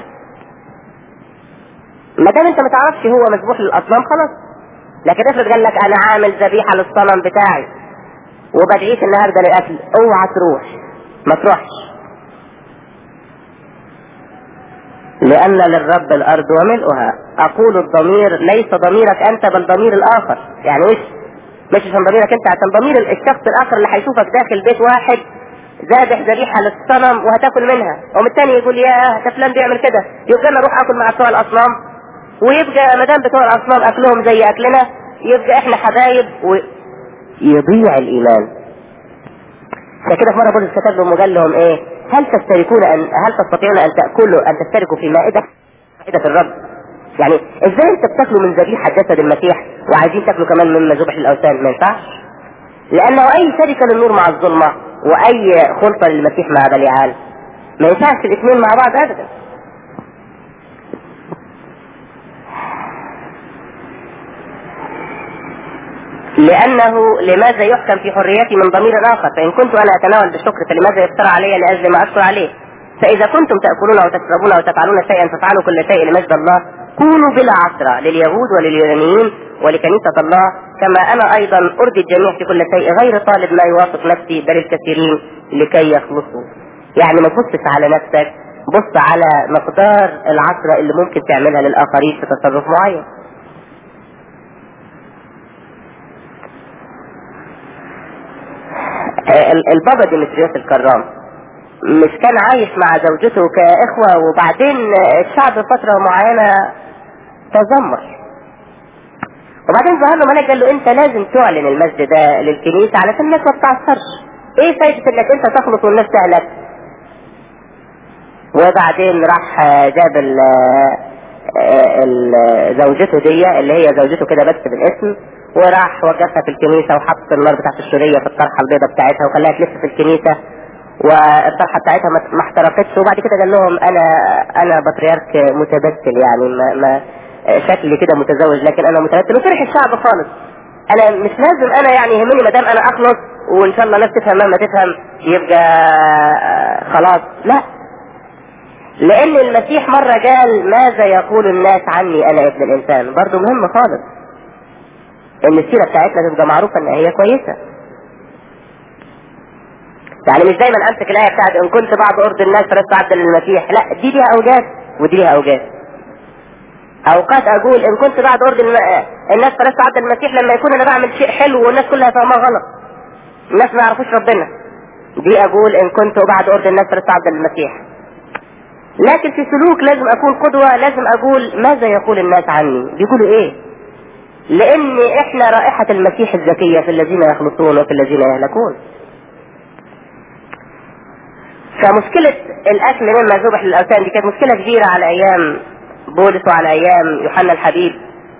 ما دام انت ما تعرفش هو مذبوح للاصنام خلاص لكن افرض قال لك انا عامل ذبيحه للصنم بتاعي وبدعيك النهارده للاكل اوعى تروح ما تروحش لأن للرب الأرض وملؤها أقول الضمير ليس ضميرك أنت بل ضمير الآخر يعني مش مش عشان ضميرك أنت عشان ضمير الشخص الآخر اللي هيشوفك داخل بيت واحد ذابح ذبيحة للصنم وهتاكل منها ومن الثاني يقول يا ده فلان بيعمل كده يبقى انا اروح اكل مع بتوع الاصنام ويبقى ما دام بتوع الاصنام اكلهم زي اكلنا يبقى احنا حبايب ويضيع الايمان عشان كده في مره بولس كتب لهم وقال لهم ايه هل تشتركون ان هل تستطيعون ان تاكلوا ان تشتركوا في مائده مائده الرب يعني ازاي انت بتاكلوا من ذبيحه جسد المسيح وعايزين تاكلوا كمان من ذبح الاوثان ما ينفعش لانه اي شركه للنور مع الظلمه واي خلطه للمسيح مع بليعال ما ينفعش الاثنين مع بعض ابدا لأنه لماذا يحكم في حريتي من ضمير آخر فإن كنت أنا أتناول بالشكر فلماذا يفترى علي لأجل ما أشكر عليه فإذا كنتم تأكلون وتشربون وتفعلون شيئا فافعلوا كل شيء لمجد الله كونوا بلا عثرة لليهود ولليونانيين ولكنيسة الله كما أنا أيضا أرضي الجميع في كل شيء غير طالب ما يوافق نفسي بل الكثيرين لكي يخلصوا يعني ما تبصش على نفسك بص على مقدار العثرة اللي ممكن تعملها للآخرين في تصرف معين البابا ديمتريوس الكرام مش كان عايش مع زوجته كإخوة وبعدين الشعب فترة معينة تذمر وبعدين ظهر له ملك قال له انت لازم تعلن المجد ده للكنيسة علشان الناس ما تتعثرش ايه فايدة انك انت تخلص والناس تهلك وبعدين راح جاب ال ال زوجته دي اللي هي زوجته كده بس بالاسم وراح وقفها في الكنيسة وحط النار بتاعت الشورية في الطرحة البيضاء بتاعتها وخلاها تلف في الكنيسة والطرحة بتاعتها ما احترقتش وبعد كده قال لهم انا انا بطريرك متبتل يعني ما, ما شكلي كده متزوج لكن انا متبتل وفرح الشعب خالص انا مش لازم انا يعني يهمني ما دام انا اخلص وان شاء الله الناس تفهم ما تفهم يبقى خلاص لا لان المسيح مرة قال ماذا يقول الناس عني انا ابن الانسان برضو مهم خالص ان السيرة بتاعتنا تبقى معروفة ان هي كويسة يعني مش دايما امسك الايه بتاعت ان كنت بعض ارض الناس فلست عبدا للمسيح لا دي ليها اوجات ودي ليها اوجات اوقات اقول ان كنت بعد ارض الناس فلست عبدا للمسيح لما يكون انا بعمل شيء حلو والناس كلها فاهماه غلط الناس ما يعرفوش ربنا دي اقول ان كنت بعد ارض الناس فلست عبدا للمسيح لكن في سلوك لازم اكون قدوة لازم اقول ماذا يقول الناس عني بيقولوا ايه لان احنا رائحة المسيح الزكية في الذين يخلصون وفي الذين يهلكون فمشكلة الاكل مما ذبح للاوثان دي كانت مشكلة كبيرة على ايام بولس وعلى ايام يوحنا الحبيب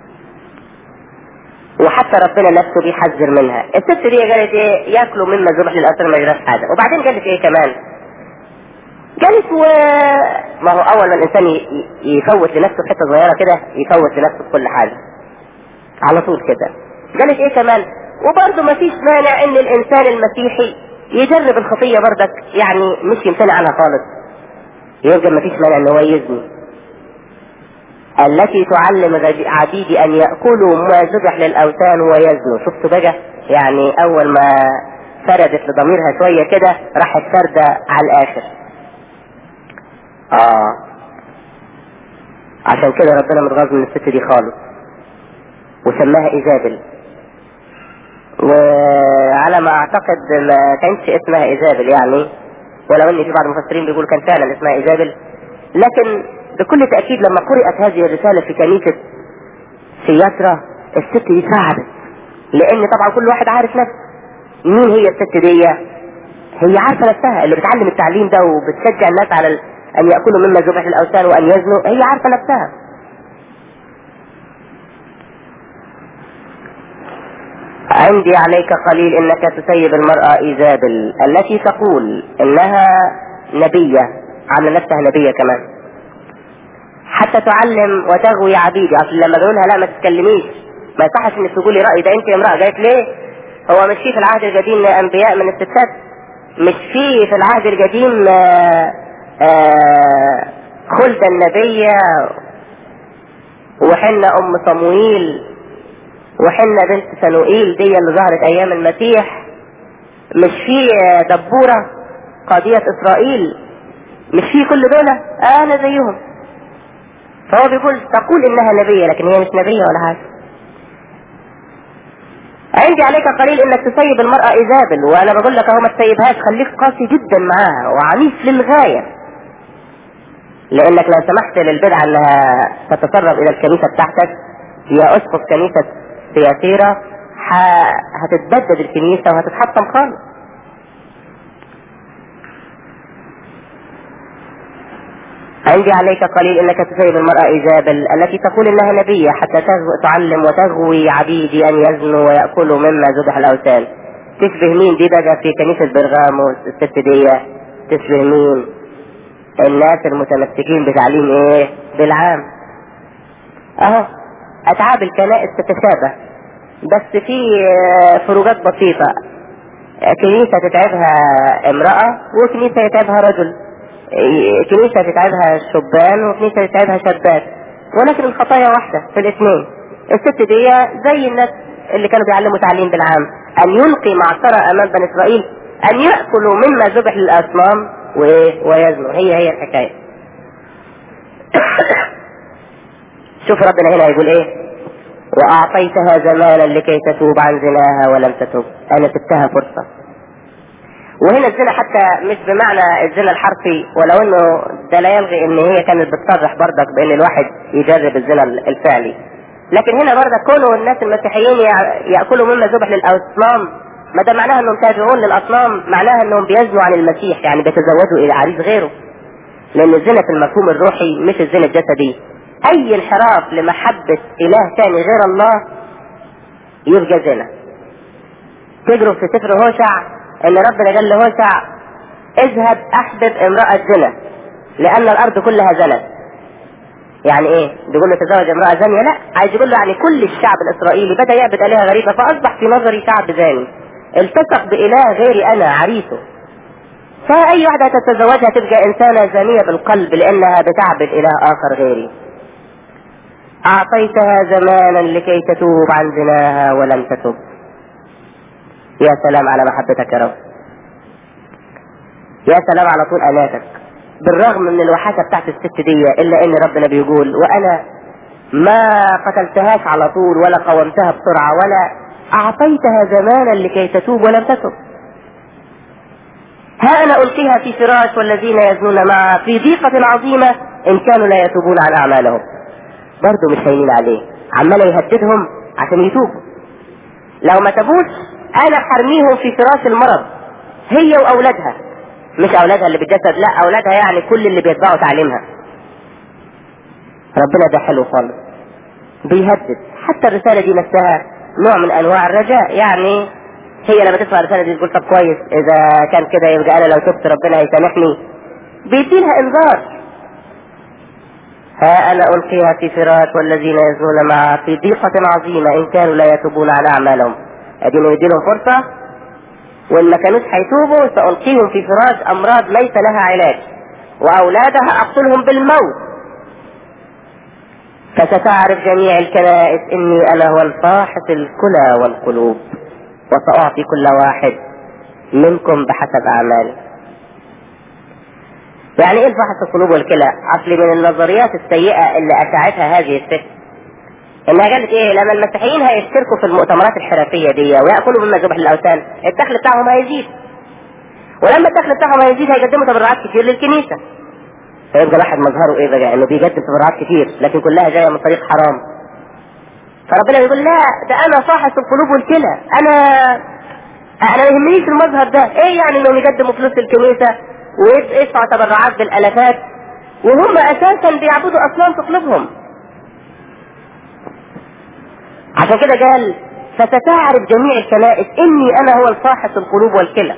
وحتى ربنا نفسه بيحذر منها الست دي قالت ايه ياكلوا مما ذبح للاوثان ما يجراش حاجة وبعدين قالت ايه كمان قالت و ما هو اول ما الانسان يفوت لنفسه حته صغيره كده يفوت لنفسه في كل حاجه على طول كده قالت ايه كمان وبرضه ما فيش مانع ان الانسان المسيحي يجرب الخطية برضك يعني مش يمتنع عنها خالص يبقى ما فيش مانع ان هو يزني التي تعلم عبيدي ان يأكلوا ما ذبح للاوثان ويزنوا شفتوا بقى يعني اول ما فردت لضميرها شوية كده راحت فردة على الاخر اه عشان كده ربنا متغاظ من الست دي خالص وسماها ايزابل وعلى ما اعتقد ما كانش اسمها ايزابل يعني ولو ان في بعض المفسرين بيقولوا كان فعلا اسمها ايزابل لكن بكل تأكيد لما قرأت هذه الرسالة في كنيسة سياترا الست دي ساعدت لان طبعا كل واحد عارف نفسه مين هي الست دي هي عارفة نفسها اللي بتعلم التعليم ده وبتشجع الناس على ان ياكلوا مما ذبح الاوثان وان يزنوا هي عارفه نفسها عندي عليك قليل انك تسيب المرأة ايزابل التي تقول انها نبية على نفسها نبية كمان حتى تعلم وتغوي عبيدي اصل لما بقولها لا ما تتكلميش ما يصحش انك تقولي رأي ده انت امرأة قالت ليه هو مش في في العهد القديم انبياء من الستات مش في في العهد القديم آآ آآ خلد النبية وحنا ام صمويل وحنا بنت سنوئيل دي اللي ظهرت ايام المسيح مش في دبورة قاضية اسرائيل مش في كل دول آه انا زيهم فهو بيقول تقول انها نبية لكن هي مش نبية ولا حاجة عندي عليك قليل انك تسيب المرأة ايزابل وانا بقول لك اهو ما تسيبهاش خليك قاسي جدا معاها وعنيف للغاية لانك لو سمحت للبدعة انها تتسرب الى الكنيسة بتاعتك يا اسقف كنيسة سياسيرة هتتبدد الكنيسة وهتتحطم خالص عندي عليك قليل انك تسيب المرأة ايزابل التي تقول انها نبية حتى تعلم وتغوي عبيدي ان يزنوا ويأكلوا مما ذبح الاوثان تشبه مين دي بقى في كنيسة برغاموس الست دي تشبه مين الناس المتمسكين بتعليم ايه بالعام اهو اتعاب الكنائس تتشابه بس في فروقات بسيطة كنيسة تتعبها امرأة وكنيسة يتعبها رجل كنيسة تتعبها شبان وكنيسة تتعبها شابات ولكن الخطايا واحدة في الاثنين الست دي زي الناس اللي كانوا بيعلموا تعليم بالعام ان يلقي معصرة امام بني اسرائيل ان يأكلوا مما ذبح للاصنام وايه ويزنوا هي هي الحكاية شوف ربنا هنا يقول ايه واعطيتها زمانا لكي تتوب عن زناها ولم تتوب انا سبتها فرصة وهنا الزنا حتى مش بمعنى الزنا الحرفي ولو انه ده لا يلغي ان هي كانت بتصرح برضك بان الواحد يجرب الزنا الفعلي لكن هنا برضك كونوا الناس المسيحيين ياكلوا مما ذبح للاصنام ما ده معناها انهم تابعون للاصنام معناها انهم بيزنوا عن المسيح يعني بيتزوجوا الى عريس غيره لان الزنا في المفهوم الروحي مش الزنا الجسدي اي انحراف لمحبة اله ثاني غير الله يبقى زنا تجروا في سفر هوشع ان ربنا قال لهوشع اذهب احبب امرأة زنا لان الارض كلها زنت يعني ايه بيقول له تزوج امرأة زانية لا عايز يقول له يعني كل الشعب الاسرائيلي بدا يعبد الهة غريبة فاصبح في نظري شعب زاني التصق باله غيري انا عريسه فاي واحدة تتزوجها تبقى انسانة زانية بالقلب لانها بتعبد اله اخر غيري اعطيتها زمانا لكي تتوب عن زناها ولم تتب يا سلام على محبتك يا رب يا سلام على طول اناتك بالرغم من الوحاشة بتاعت الست دي الا ان ربنا بيقول وانا ما قتلتهاش على طول ولا قومتها بسرعة ولا اعطيتها زمانا لكي تتوب ولم تتب ها انا القيها في فراش والذين يزنون معها في ضيقة عظيمة ان كانوا لا يتوبون عن اعمالهم برضه مش هينين عليه عمال يهددهم عشان يتوبوا لو ما تبوش انا حرميهم في فراش المرض هي واولادها مش اولادها اللي بالجسد لا اولادها يعني كل اللي بيتبعوا تعليمها ربنا ده حلو خالص بيهدد حتى الرسالة دي نفسها نوع من انواع الرجاء يعني هي لما تسمع الرسالة دي تقول طب كويس اذا كان كده يبقى انا لو تبت ربنا هيسامحني بيديلها انذار ها انا القيها في فراش والذين يزنون معها في ضيقة عظيمة ان كانوا لا يتوبون على اعمالهم ادينا يديلهم فرصة وان ما كانوش هيتوبوا سالقيهم في فراش امراض ليس لها علاج واولادها اقتلهم بالموت فستعرف جميع الكنائس اني انا هو الفاحص الكلى والقلوب وساعطي كل واحد منكم بحسب اعماله يعني ايه الفحص القلوب والكلى اصل من النظريات السيئة اللي اشاعتها هذه الست انها قالت ايه لما المسيحيين هيشتركوا في المؤتمرات الحرفية دي ويأكلوا مما ذبح للاوثان الدخل بتاعهم هيزيد ولما الدخل بتاعهم هيزيد هيقدموا تبرعات كتير للكنيسة فيبقى الواحد مظهره ايه بقى انه بيقدم تبرعات كتير لكن كلها جاية من طريق حرام فربنا بيقول لا ده انا فاحص القلوب والكلى انا انا ما يهمنيش المظهر ده ايه يعني انهم يقدموا فلوس للكنيسة ويدفعوا تبرعات بالالافات وهم اساسا بيعبدوا اصنام في قلوبهم عشان كده قال فستعرف جميع الكنائس اني انا هو الفاحص القلوب والكلى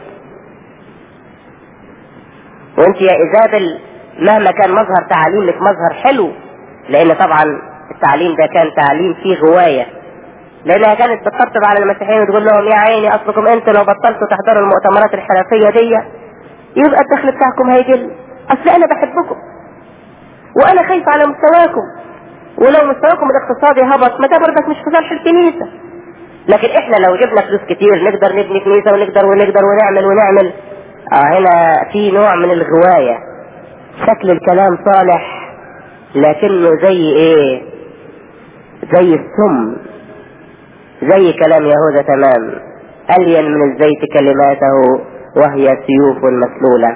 وانت يا ايزابل مهما كان مظهر تعاليمك مظهر حلو لان طبعا التعليم ده كان تعليم فيه غوايه لانها كانت بتطبطب على المسيحيين وتقول لهم يا عيني اصلكم انتوا لو بطلتوا تحضروا المؤتمرات الحرفيه دي يبقى الدخل بتاعكم هيقل اصل انا بحبكم وانا خايف على مستواكم ولو مستواكم الاقتصادي هبط ما ده برضك مش في صالح الكنيسه لكن احنا لو جبنا فلوس كتير نقدر نبني كنيسه ونقدر ونقدر ونعمل ونعمل اه هنا في نوع من الغوايه شكل الكلام صالح لكنه زي ايه زي السم زي كلام يهوذا تمام ألين من الزيت كلماته وهي سيوف مسلولة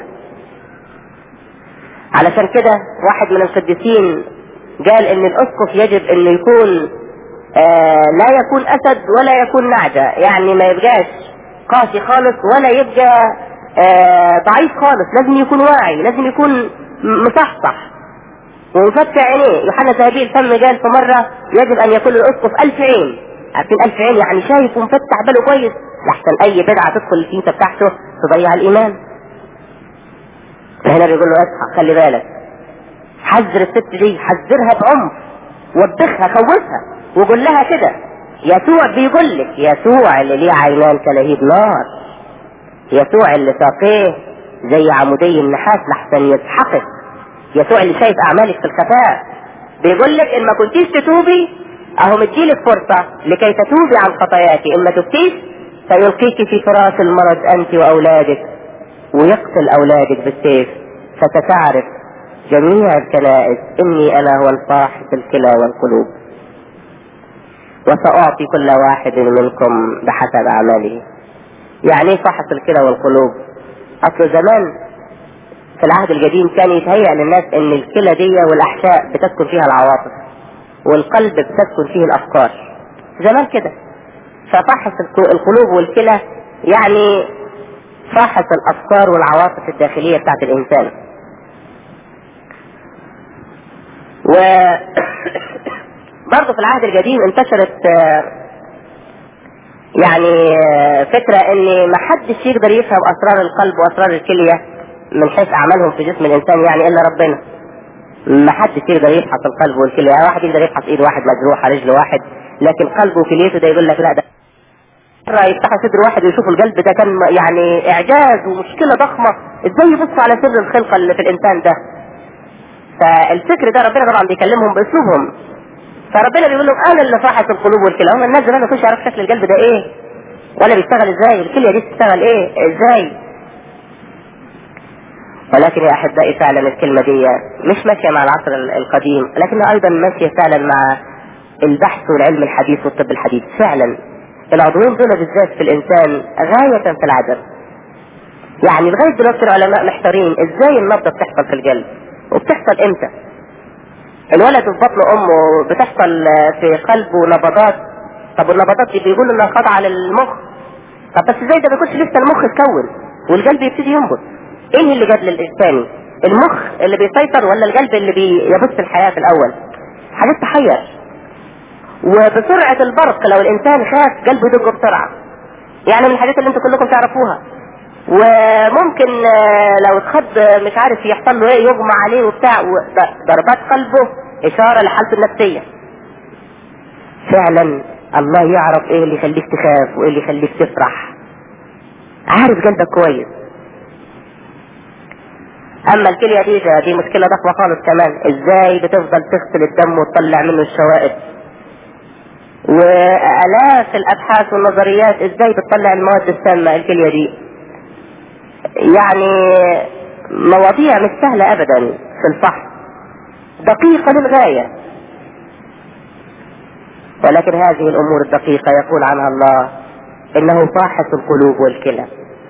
علشان كده واحد من القديسين قال ان الاسقف يجب انه يكون آه لا يكون اسد ولا يكون نعجة يعني ما يبقاش قاسي خالص ولا يبقى آه ضعيف خالص لازم يكون واعي لازم يكون مصحصح ومفتح عينيه يوحنا ذهبي الفم قال في مرة يجب ان يكون الاسقف الف عين عارفين الف عين يعني شايف ومفتح باله كويس لحسن اي بدعة تدخل الكنيسة بتاعته تضيع الايمان فهنا بيقول له اصحى خلي بالك حذر الست دي حذرها بعنف وبخها خوفها وقول لها كده يسوع بيقول لك يسوع اللي ليه عينان كلهيب نار يسوع اللي ساقيه زي عمودي النحاس لحسن يسحقك يسوع اللي شايف اعمالك في الخفاء بيقول لك ان ما كنتيش تتوبي اهو مديلك فرصة لكي تتوبي عن خطاياك ان ما تبتيش سيلقيك في فراش المرض انت واولادك ويقتل اولادك بالسيف فستعرف جميع الكنائس اني انا هو الفاحص الكلى والقلوب وساعطي كل واحد منكم بحسب اعماله يعني ايه فحص الكلى والقلوب اصل زمان في العهد القديم كان يتهيأ للناس ان الكلى دي والاحشاء بتسكن فيها العواطف والقلب بتسكن فيه الافكار زمان كده ففحص القلوب والكلى يعني فحص الافكار والعواطف الداخليه بتاعت الانسان و برضه في العهد القديم انتشرت يعني فكرة ان ما حدش يقدر يفهم اسرار القلب واسرار الكلية من حيث اعمالهم في جسم الانسان يعني الا ربنا ما حدش يقدر يفحص القلب والكلية واحد يقدر يفحص ايد واحد مجروحة رجل واحد لكن قلبه وكليته ده يقول لك لا ده مرة يفتحوا صدر واحد ويشوفوا القلب ده كان يعني اعجاز ومشكلة ضخمة ازاي يبصوا على سر الخلقة اللي في الانسان ده فالفكر ده ربنا طبعا بيكلمهم باسلوبهم فربنا بيقول لهم انا اللي فاحص القلوب والكلى هم الناس زمان ما كانش يعرف شكل القلب ده ايه ولا بيشتغل ازاي الكليه دي بتشتغل ايه ازاي ولكن يا احبائي فعلا الكلمه دي مش ماشيه مع العصر القديم لكنها ايضا ماشيه فعلا مع البحث والعلم الحديث والطب الحديث فعلا العضوين دول بالذات في الانسان غايه في العجب يعني لغايه دلوقتي العلماء محتارين ازاي النبضه بتحصل في القلب وبتحصل امتى الولد في بطن امه بتحصل في قلبه نبضات طب والنبضات دي بيقولوا انها خاضعه للمخ طب بس ازاي ده بيكونش لسه المخ اتكون والقلب يبتدي ينبض ايه اللي جاب للانسان المخ اللي بيسيطر ولا القلب اللي بيبث الحياه في الاول حاجات تحير وبسرعه البرق لو الانسان خاف قلبه يدق بسرعه يعني من الحاجات اللي انتم كلكم تعرفوها وممكن لو اتخض مش عارف يحصل له ايه يغمى عليه وبتاع ضربات قلبه اشاره لحالته النفسيه فعلا الله يعرف ايه اللي يخليك تخاف وايه اللي يخليك تفرح عارف قلبك كويس اما الكليه دي دي مشكله ضخمه خالص كمان ازاي بتفضل تغسل الدم وتطلع منه الشوائب والاف الابحاث والنظريات ازاي بتطلع المواد السامه الكليه دي يعني مواضيع مش سهلة ابدا في الفحص دقيقة للغاية ولكن هذه الامور الدقيقة يقول عنها الله انه فاحص القلوب والكلى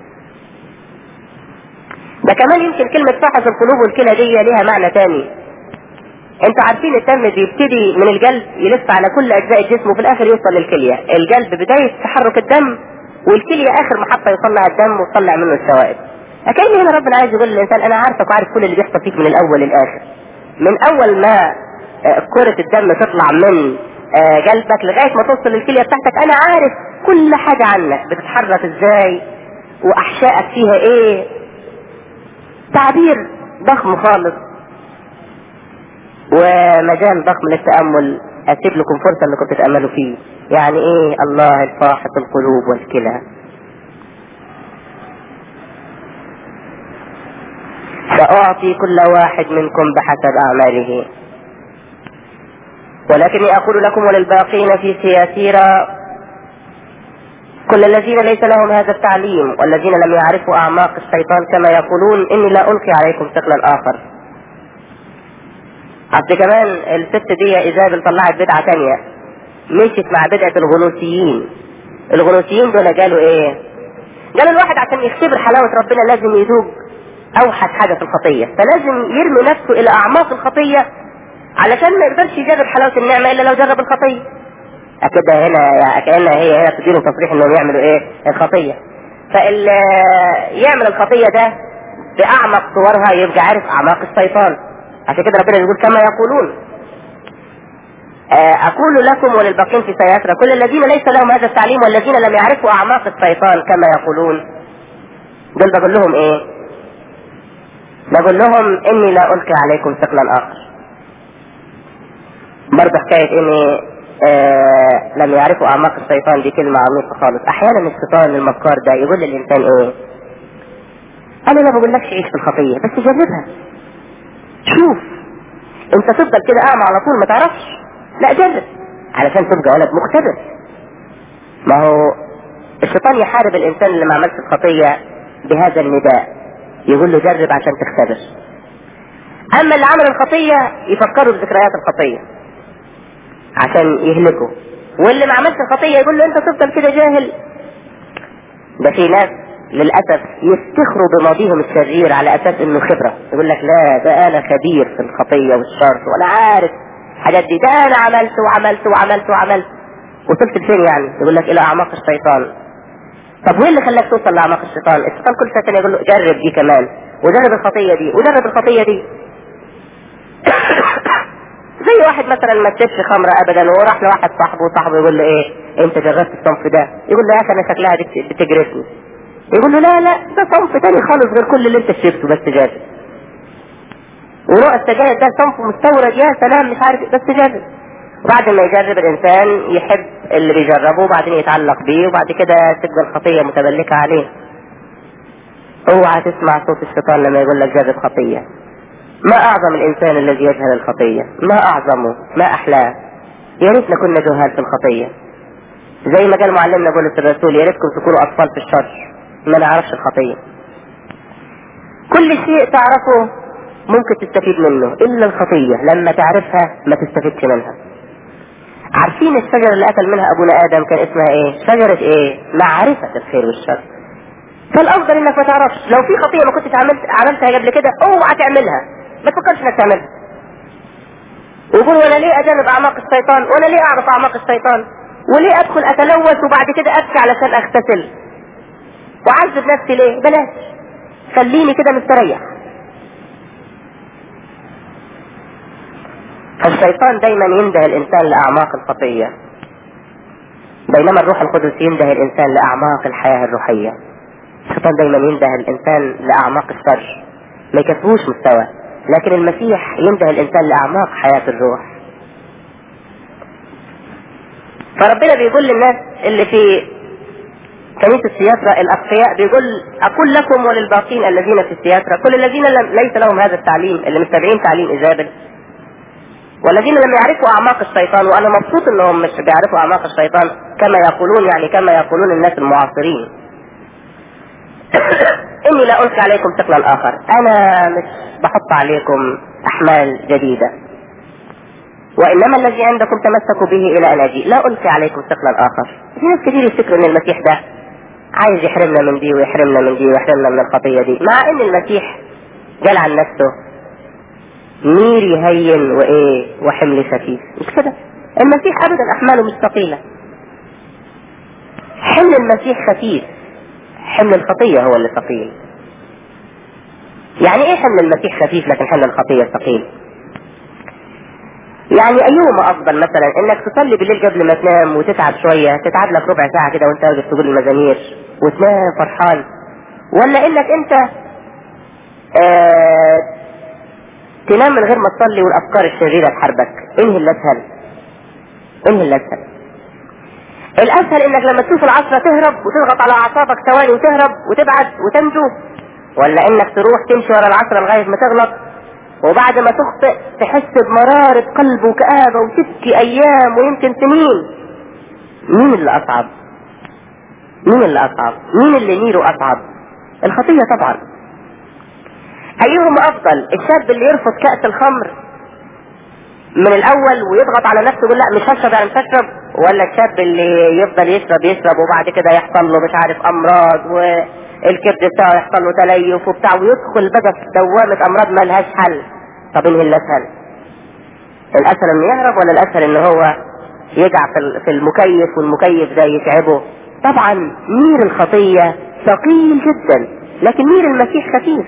ده كمان يمكن كلمة فاحص القلوب والكلى دي ليها معنى تاني انتوا عارفين الدم بيبتدي من القلب يلف على كل اجزاء الجسم وفي الاخر يوصل للكلية القلب بداية تحرك الدم والكلية اخر محطة يطلع الدم وتطلع منه السوائل. اكن هنا ربنا عايز يقول للانسان انا عارفك وعارف كل اللي بيحصل فيك من الاول للاخر. من اول ما كرة الدم تطلع من قلبك لغاية ما توصل للكلية بتاعتك انا عارف كل حاجة عنك بتتحرك ازاي واحشائك فيها ايه تعبير ضخم خالص ومجال ضخم للتأمل اسيب لكم فرصة انكم تتأملوا فيه يعني ايه الله الفاحص القلوب والكلى سأعطي كل واحد منكم بحسب أعماله ولكني أقول لكم وللباقين في سياسيرا كل الذين ليس لهم هذا التعليم والذين لم يعرفوا أعماق الشيطان كما يقولون إني لا ألقي عليكم ثقلا آخر أصل كمان الست دي إيزابل طلعت بدعة تانية مشيت مع بدعة الغنوسيين الغنوسيين دول قالوا إيه؟ قالوا الواحد عشان يختبر حلاوة ربنا لازم يذوق أوحش حاجة في الخطية فلازم يرمي نفسه إلى أعماق الخطية علشان ما يقدرش يجرب حلاوة النعمة إلا لو جرب الخطية أكيد هنا يعني كأنها هي هنا تديله تصريح إنهم يعملوا إيه؟ الخطية فال يعمل الخطية ده بأعمق صورها يبقى عارف أعماق الشيطان عشان كده ربنا يقول كما يقولون أقول لكم وللباقين في سياسرة كل الذين ليس لهم هذا التعليم والذين لم يعرفوا أعماق الشيطان كما يقولون دول بقول لهم إيه؟ بقول لهم إني لا ألقي عليكم ثقلا آخر برضه حكاية إني آه لم يعرفوا أعماق الشيطان دي كلمة عميقة خالص أحيانا الشيطان المكار ده يقول للإنسان إيه؟ أنا ما بقولكش عيش في الخطية بس جربها شوف انت تفضل كده اعمى على طول ما تعرفش لا جرب علشان تبقى ولد مختبر ما هو الشيطان يحارب الانسان اللي ما عملش الخطية بهذا النداء يقول له جرب عشان تختبر اما اللي عمل الخطية يفكروا بذكريات الخطية عشان يهلكوا واللي ما عملش الخطية يقول له انت تفضل كده جاهل ده في ناس للأسف يفتخروا بماضيهم الشرير على أساس إنه خبرة يقول لك لا ده أنا خبير في الخطية والشر وأنا عارف الحاجات دي ده أنا عملت وعملت وعملت وعملت وصلت لفين يعني يقول لك إلى أعماق الشيطان طب وين اللي خلاك توصل لأعماق الشيطان الشيطان كل سنة يقول له جرب دي كمان وجرب الخطية دي وجرب الخطية دي زي واحد مثلا ما تشربش خمرة ابدا وراح لواحد صاحبه وصاحبه يقول له ايه انت جربت الصنف ده يقول له يا اخي انا شكلها دي بتجرفني يقول له لا لا ده صنف تاني خالص غير كل اللي انت شربته بس جرب ونوع السجاير ده صنف مستورد يا سلام مش عارف بس جرب وبعد ما يجرب الانسان يحب اللي بيجربه وبعدين يتعلق بيه وبعد كده تبقى الخطيه متملكه عليه اوعى تسمع صوت الشيطان لما يقول لك جرب خطيه ما اعظم الانسان الذي يجهل الخطيه ما اعظمه ما احلاه يا ريتنا كنا جهال في الخطيه زي ما قال معلمنا بولس الرسول يا ريتكم تكونوا اطفال في الشر ما نعرفش الخطية كل شيء تعرفه ممكن تستفيد منه الا الخطية لما تعرفها ما تستفيدش منها عارفين الشجرة اللي اكل منها ابونا ادم كان اسمها ايه شجرة ايه معرفة الخير والشر فالافضل انك ما تعرفش لو في خطية ما كنتش عملت عملتها قبل كده اوعى تعملها ما تفكرش انك تعملها ويقول وانا ليه اجرب اعماق الشيطان وانا ليه اعرف اعماق الشيطان وليه ادخل اتلوث وبعد كده ابكي علشان اغتسل وعذب نفسي ليه بلاش خليني كده مستريح فالشيطان دايما ينده الانسان لاعماق الخطية بينما الروح القدس ينده الانسان لاعماق الحياة الروحية الشيطان دايما ينده الانسان لاعماق الشر ما يكفوش مستوى لكن المسيح ينده الانسان لاعماق حياة الروح فربنا بيقول للناس اللي في كنيسة السياسرة الأتقياء بيقول أقول لكم وللباقين الذين في السياسرة كل الذين لم ليس لهم هذا التعليم اللي متابعين تعليم إيزابل والذين لم يعرفوا أعماق الشيطان وأنا مبسوط إنهم مش بيعرفوا أعماق الشيطان كما يقولون يعني كما يقولون الناس المعاصرين إني لا ألقي عليكم ثقلا آخر أنا مش بحط عليكم أحمال جديدة وإنما الذي عندكم تمسكوا به إلى أن أجي لا ألقي عليكم ثقلا آخر في ناس كتير يفتكروا إن المسيح ده عايز يحرمنا من دي ويحرمنا من دي ويحرمنا من الخطية دي مع إن المسيح قال عن نفسه ميري هين وإيه وحمل خفيف مش كده المسيح أبدا أحماله مش ثقيلة حمل المسيح خفيف حمل الخطية هو اللي ثقيل يعني ايه حمل المسيح خفيف لكن حمل الخطية ثقيل يعني ايهما افضل مثلا انك تصلي بالليل قبل ما تنام وتتعب شويه تتعب لك ربع ساعه كده وانت واقف تقول المزامير وتنام فرحان ولا انك انت آه تنام من غير ما تصلي والافكار الشريره تحاربك انهي اللي اسهل انهي اللي اسهل الاسهل انك لما تشوف العصر تهرب وتضغط على اعصابك ثواني وتهرب وتبعد وتنجو ولا انك تروح تمشي ورا العصر لغايه ما تغلط وبعد ما تخطئ تحس بمرارة قلب وكآبة وتبكي ايام ويمكن سنين مين اللي اصعب مين اللي اصعب مين اللي نيره اصعب الخطية طبعا ايهم افضل الشاب اللي يرفض كأس الخمر من الاول ويضغط على نفسه يقول لا مش هشرب يعني مش هشرب ولا الشاب اللي يفضل يشرب يشرب وبعد كده يحصل له مش عارف امراض والكبد بتاعه يحصل له تليف وبتاع ويدخل بقى في دوامة امراض ما لهاش حل طب انهي الاسهل الاسهل انه يهرب ولا الاسهل ان هو يقع في المكيف والمكيف ده يتعبه طبعا مير الخطية ثقيل جدا لكن مير المسيح خفيف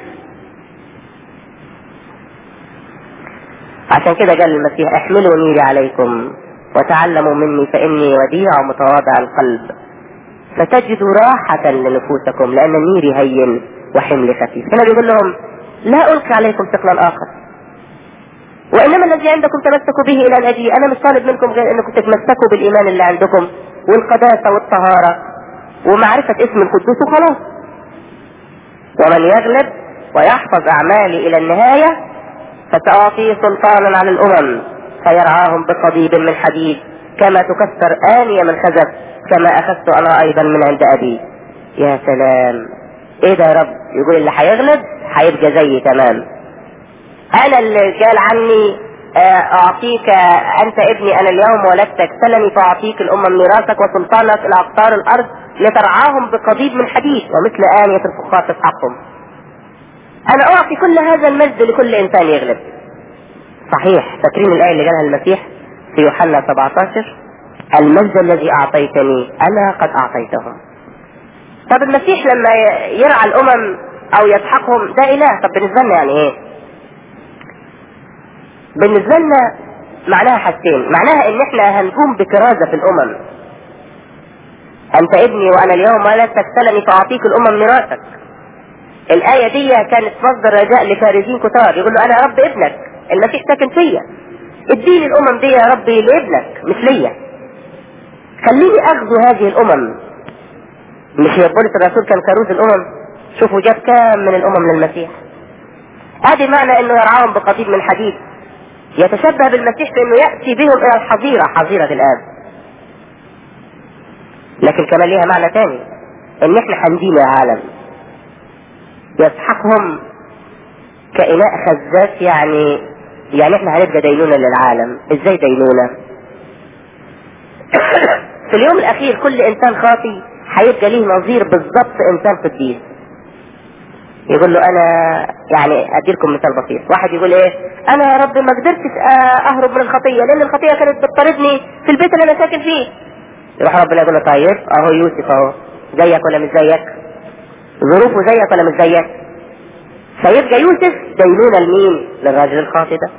عشان كده قال المسيح احملوا نيري عليكم وتعلموا مني فاني وديع ومتواضع القلب فتجدوا راحة لنفوسكم لان نيري هين وحملي خفيف هنا بيقول لهم لا القي عليكم ثقلا اخر وانما الذي عندكم تمسكوا به الى الاجي انا مش طالب منكم غير انكم تتمسكوا بالايمان اللي عندكم والقداسة والطهارة ومعرفة اسم القدوس وخلاص ومن يغلب ويحفظ اعمالي الى النهاية فسأعطيه سلطانا على الامم فيرعاهم بقضيب من حديد كما تكسر آنية من خزف كما اخذت انا ايضا من عند ابي يا سلام ايه ده يا رب يقول اللي هيغلب هيبقى زيي تمام انا اللي قال عني اعطيك انت ابني انا اليوم ولدتك سلمي فاعطيك الامم ميراثك وسلطانك الى اقطار الارض لترعاهم بقضيب من حديد ومثل آنية الفخار تسحقهم انا اعطي كل هذا المجد لكل انسان يغلب صحيح فاكرين الايه اللي قالها المسيح في يوحنا 17 المجد الذي اعطيتني انا قد اعطيتهم طب المسيح لما يرعى الامم او يسحقهم ده اله طب بالنسبه لنا يعني ايه بالنسبه لنا معناها حاجتين معناها ان احنا هنقوم بكرازه في الامم انت ابني وانا اليوم ولدتك سلمي فاعطيك الامم ميراثك الآية دي كانت مصدر رجاء لفارسين كتار يقول له أنا رب ابنك المسيح ساكن فيا اديني الأمم دي يا ربي لابنك مش ليا خليني أغزو هذه الأمم مش يا بولس الرسول كان كروز الأمم شوفوا جاب كام من الأمم للمسيح ادي معنى انه يرعاهم بقضيب من حديد يتشبه بالمسيح بانه يأتي بهم الى الحظيرة حظيرة الآب لكن كمان ليها معنى تاني ان احنا هندين العالم يسحقهم كإناء خزاف يعني يعني احنا هنبقى دينونة للعالم ازاي دينونة في اليوم الاخير كل انسان خاطي هيبقى ليه نظير بالظبط انسان قديس يقول له انا يعني اديلكم مثال بسيط واحد يقول ايه انا يا رب ما قدرتش اهرب من الخطيه لان الخطيه كانت بتطاردني في البيت اللي انا ساكن فيه يروح ربنا يقول له طيب اهو يوسف اهو زيك ولا مش زيك ظروفه زيك ولا مش زيك فيبقى يوسف دينونة لمين للراجل الخاطئ ده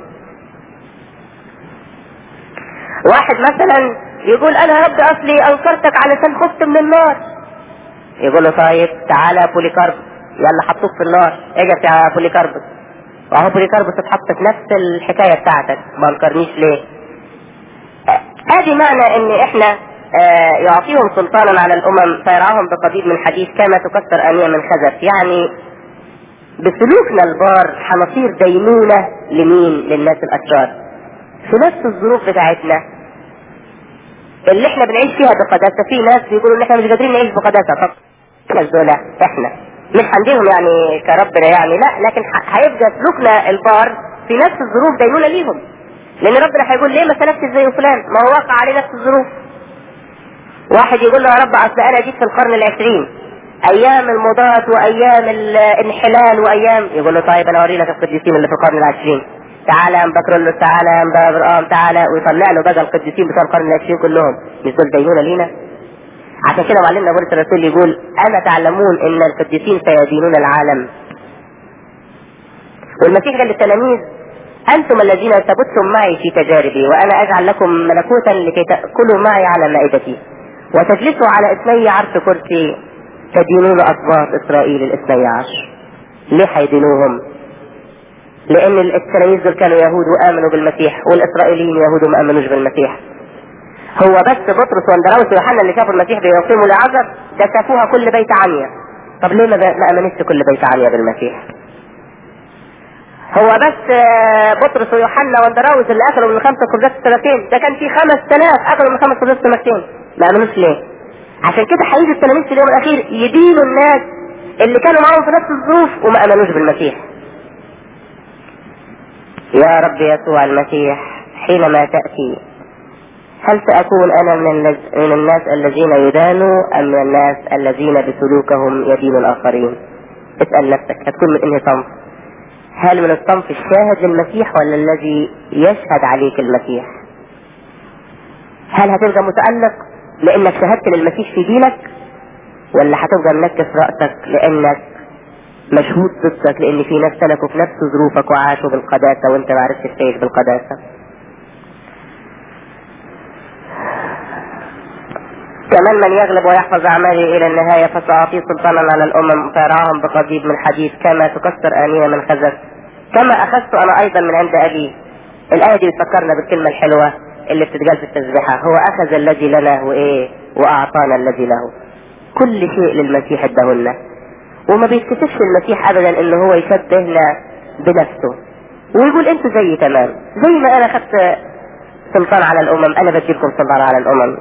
واحد مثلا يقول انا يا رب اصلي انكرتك علشان خفت من النار يقول له طيب تعالى يا بوليكارب يلا حطوك في النار اجت يا بوليكاربس وهو بوليكاربس اتحط في نفس الحكايه بتاعتك ما انكرنيش ليه ادي معنى ان احنا آه يعطيهم سلطانا على الامم فيرعاهم بقضيب من حديد كما تكسر انيه من خزف يعني بسلوكنا البار هنصير دينونة لمين للناس الاشرار في نفس الظروف بتاعتنا اللي احنا بنعيش فيها بقداسة في ناس بيقولوا ان احنا مش قادرين نعيش بقداسة طب الناس دول احنا مش هنديهم يعني كربنا يعني لا لكن هيبقى سلوكنا البار في نفس الظروف دينونة ليهم لان ربنا هيقول ليه ما سلكتش زي فلان ما هو واقع عليه نفس الظروف واحد يقول له يا رب اصل انا جيت في القرن العشرين ايام المضاد وايام الانحلال وايام يقول له طيب انا اوري لك القديسين اللي في القرن العشرين تعالى يا بكرلس تعالى يا برقام تعالى ويطلع له بقى القديسين بتوع القرن العشرين كلهم مش دول دينونه لينا عشان كده معلمنا بولس الرسول يقول انا تعلمون ان القديسين سيدينون العالم والمسيح قال للتلاميذ أنتم الذين ثبتتم معي في تجاربي وأنا أجعل لكم ملكوتا لكي تأكلوا معي على مائدتي وتجلسوا على اثني عرش كرسي تدينون أسباط إسرائيل الاثني عشر ليه هيدينوهم؟ لأن التلاميذ دول كانوا يهود وآمنوا بالمسيح والإسرائيليين يهود وما آمنوش بالمسيح هو بس بطرس واندراوس ويوحنا اللي شافوا المسيح بيقيموا لعذر ده شافوها كل بيت عنيا طب ليه ما, ما امنتش كل بيت عنيا بالمسيح هو بس بطرس ويوحنا واندراوس اللي اكلوا من خمسه خبزات السمكتين ده كان في خمس تلاف اكلوا من خمس خبزات السمكتين ما امنوش ليه عشان كده هيجي التلاميذ في اليوم الاخير يدينوا الناس اللي كانوا معاهم في نفس الظروف وما امنوش بالمسيح يا رب يسوع المسيح حينما تأتي هل سأكون أنا من, من الناس الذين يدانوا أم من الناس الذين بسلوكهم يدين الآخرين اسأل نفسك هتكون من انهي صنف هل من الصنف الشاهد للمسيح ولا الذي يشهد عليك المسيح هل هتبقى متألق لأنك شهدت للمسيح في دينك ولا هتبقى منكس رأسك لأنك مشهود ضدك لأن في ناس سلكوا في نفس ظروفك وعاشوا بالقداسة وأنت ما عرفتش تعيش بالقداسة كمان من يغلب ويحفظ أعمالي إلى النهاية فسأعطيه سلطانا على الأمم فيرعاهم بقضيب من حديد كما تكسر آنية من خزف كما أخذت أنا أيضا من عند أبي الآية دي بتفكرنا بالكلمة الحلوة اللي بتتقال في التسبيحة هو أخذ الذي لنا وإيه وأعطانا الذي له كل شيء للمسيح ادهولنا وما بيتكسفش المسيح أبدا إن هو يشبهنا بنفسه ويقول أنتوا زيي تمام زي ما أنا أخذت سلطان على الأمم أنا بديلكم سلطان على الأمم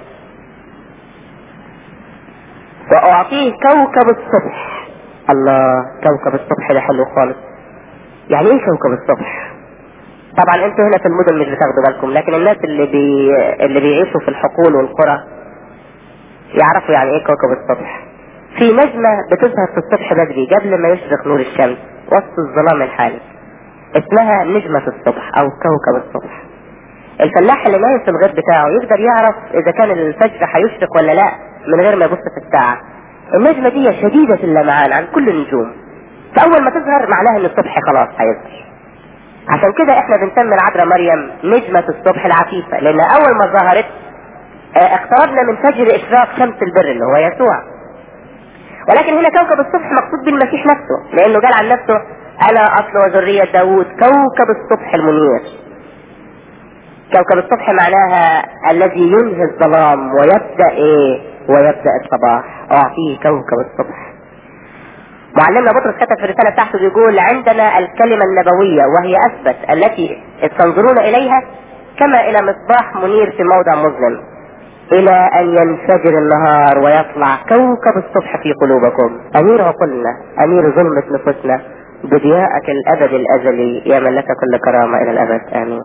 واعطيه كوكب الصبح الله كوكب الصبح ده حلو خالص يعني ايه كوكب الصبح طبعا انتوا هنا في المدن مش بتاخدوا بالكم لكن الناس اللي بي... اللي بيعيشوا في الحقول والقرى يعرفوا يعني ايه كوكب الصبح في نجمة بتظهر في الصبح بدري قبل ما يشرق نور الشمس وسط الظلام الحالي اسمها نجمة الصبح او كوكب الصبح الفلاح اللي نايم في الغيط بتاعه يقدر يعرف اذا كان الفجر هيشرق ولا لا من غير ما يبص في الساعة النجمة دي شديدة اللمعان عن كل النجوم فأول ما تظهر معناها إن الصبح خلاص هيظهر عشان كده احنا بنسمي العذراء مريم نجمة الصبح العفيفة لأن أول ما ظهرت اه اقتربنا من فجر إشراق شمس البر اللي هو يسوع ولكن هنا كوكب الصبح مقصود بالمسيح نفسه لأنه قال عن نفسه أنا أصل وذرية داوود كوكب الصبح المنير كوكب الصبح معناها الذي ينهي الظلام ويبدأ ايه ويبدأ الصباح اعطيه كوكب الصبح معلمنا بطرس كتب في الرسالة بتاعته بيقول عندنا الكلمة النبوية وهي أثبت التي تنظرون إليها كما إلى مصباح منير في موضع مظلم إلى أن ينفجر النهار ويطلع كوكب الصبح في قلوبكم أمير عقولنا أمير ظلمة نفوسنا بضياءك الأبد الأزلي يا من لك كل كرامة إلى الأبد آمين